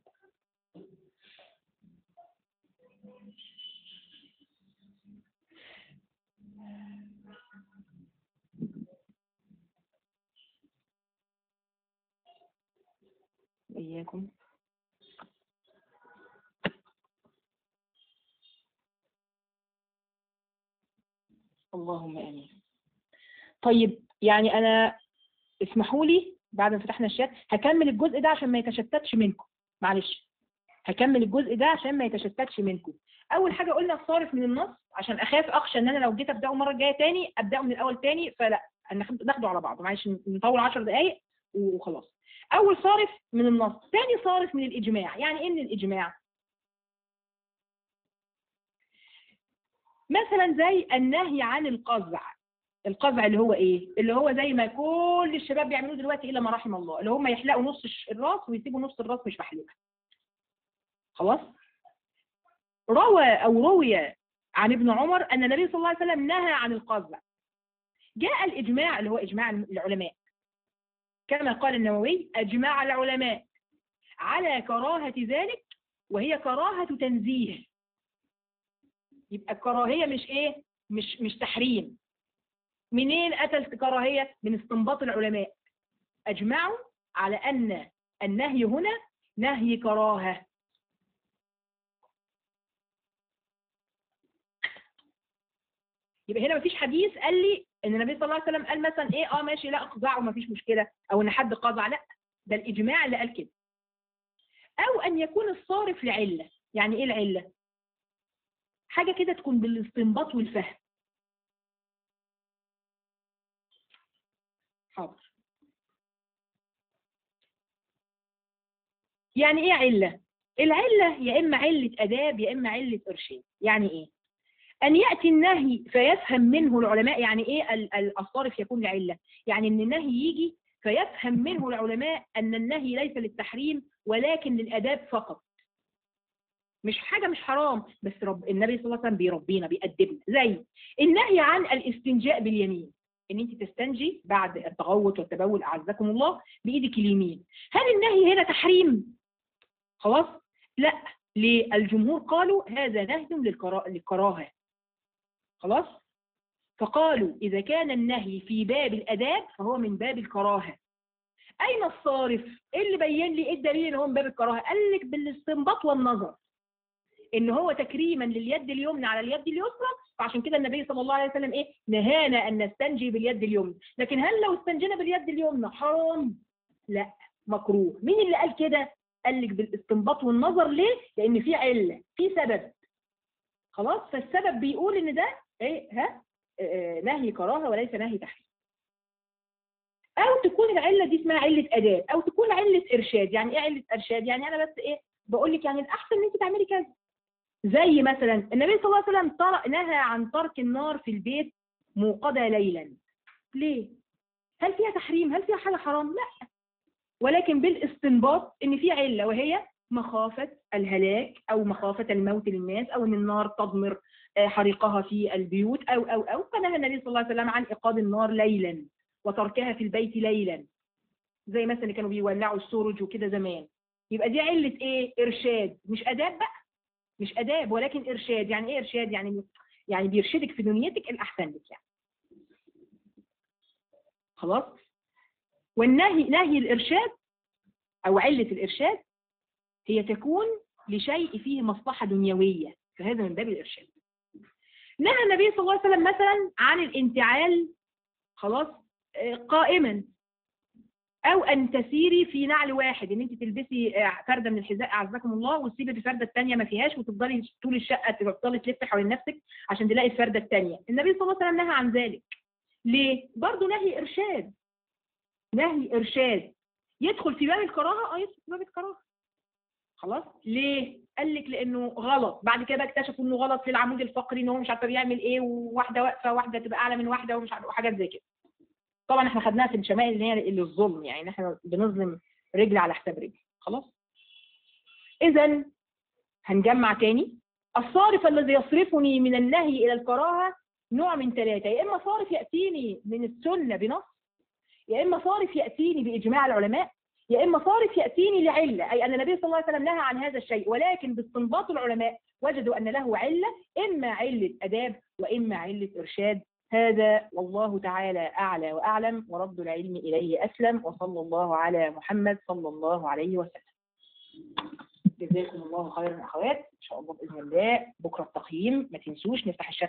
إياكم اللهم آمين طيب يعني أنا اسمحوا لي بعد ما فتحنا الشات هكمل الجزء ده عشان ما يتشتتش منكم معلش هكمل الجزء ده عشان ما يتشتتش منكم اول حاجه قلنا الصارف من النص عشان اخاف اخشى ان انا لو جيت ابداه المره الجايه تاني ابداه من الاول تاني فلا ناخده على بعض معلش نطول 10 دقائق وخلاص اول صارف من النص ثاني صارف من الاجماع يعني ايه من الاجماع مثلا زي النهي عن القزع القزع اللي هو ايه اللي هو زي ما كل الشباب بيعملوه دلوقتي الا ما رحم الله اللي هم يحلقوا نص الراس ويسيبوا نص الراس مش محلوقه خلاص روى او روي عن ابن عمر ان النبي صلى الله عليه وسلم نهى عن القزع جاء الاجماع اللي هو اجماع العلماء كما قال النووي اجمع العلماء على كراهه ذلك وهي كراهه تنزيه يبقى الكراهيه مش ايه مش مش تحريم منين أتى الكراهية؟ من استنباط العلماء أجمعوا على أن النهي هنا نهي كراهة يبقى هنا مفيش حديث قال لي ان النبي صلى الله عليه وسلم قال مثلا ايه اه ماشي لا اقزعه مفيش مشكله او ان حد قزع لا ده الاجماع اللي قال كده او ان يكون الصارف لعله يعني ايه العله حاجه كده تكون بالاستنباط والفهم يعني ايه علة العلة يا اما علة اداب يا اما علة ارشاد يعني ايه ان ياتي النهي فيفهم منه العلماء يعني ايه ال- ال- الصارف يكون لعلة يعني ان النهي يجي فيفهم منه العلماء ان النهي ليس للتحريم ولكن للاداب فقط مش حاجة مش حرام بس رب النبي صلى الله عليه وسلم بيربينا بيأدبنا زي النهي عن الاستنجاء باليمين ان انت تستنجي بعد التغوط والتبول اعزكم الله بايدك اليمين هل النهي هنا تحريم خلاص لا ليه الجمهور قالوا هذا نهي للكرا- للكراهه خلاص فقالوا اذا كان النهي في باب الاداب فهو من باب الكراهه اين الصارف إيه اللي بين لي ايه الدليل ان هو من باب الكراهه قال لك بالاستنباط والنظر ان هو تكريما لليد اليمنى على اليد اليسرى فعشان كده النبي صلى الله عليه وسلم ايه نهانا ان نستنجي باليد اليمنى لكن هل لو استنجينا باليد اليمنى حرام لا مكروه مين اللي قال كده قال لك بالاستنباط والنظر ليه لان في عله في سبب خلاص فالسبب بيقول ان ده ايه ها آه، نهي كراهه وليس نهي تحريم او تكون العله دي اسمها عله اداب او تكون عله ارشاد يعني ايه عله ارشاد يعني انا بس ايه بقول لك يعني الاحسن ان انت تعملي كذا زي مثلا النبي صلى الله عليه وسلم طر- نهى عن ترك النار في البيت موقدة ليلا ليه؟ هل فيها تحريم؟ هل فيها حاجة حرام؟ لا ولكن بالاستنباط ان في علة وهي مخافة الهلاك او مخافة الموت للناس او ان النار تضمر آه، حريقها في البيوت او او او فنهى النبي صلى الله عليه وسلم عن ايقاد النار ليلا وتركها في البيت ليلا زي مثلا اللي كانوا بيولعوا السرج وكده زمان يبقى دي علة ايه؟ ارشاد مش اداب بقى مش اداب ولكن ارشاد يعني ايه ارشاد يعني يعني بيرشدك في دنيتك الاحسن لك يعني خلاص والنهي نهي الارشاد او عله الارشاد هي تكون لشيء فيه مصلحه دنيويه فهذا من باب الارشاد نهى النبي صلى الله عليه وسلم مثلا عن الانتعال خلاص آه، قائما او ان تسيري في نعل واحد ان انت تلبسي آه، فرده من الحذاء اعزكم الله وتسيبي الفرده الثانيه ما فيهاش وتفضلي طول الشقه تفضلي تلفي حوالين نفسك عشان تلاقي الفرده الثانيه النبي صلى الله عليه وسلم نهى عن ذلك ليه برضه نهي ارشاد نهي ارشاد يدخل في باب الكراهه اه يدخل في باب الكراهه خلاص ليه قال لك لانه غلط بعد كده بقى اكتشفوا انه غلط في العمود الفقري ان هو مش عارفه بيعمل ايه وواحده واقفه واحده تبقى اعلى من واحده ومش عارفه وحاجات زي كده طبعا احنا خدناها في الشمائل اللي هي اللي الظلم يعني إن احنا بنظلم رجل على حساب رجل خلاص اذا هنجمع تاني الصارف الذي يصرفني من النهي الى الكراهه نوع من ثلاثه يا اما صارف ياتيني من السنه بنص يا اما صارف ياتيني باجماع العلماء يا اما صارف ياتيني لعله اي ان النبي صلى الله عليه وسلم نهى عن هذا الشيء ولكن باستنباط العلماء وجدوا ان له عله اما عله اداب واما عله ارشاد هذا والله تعالى اعلى واعلم ورد العلم اليه اسلم وصلى الله على محمد صلى الله عليه وسلم. جزاكم الله خيرا اخوات ان شاء الله باذن الله بكره التقييم ما تنسوش نفتح الشات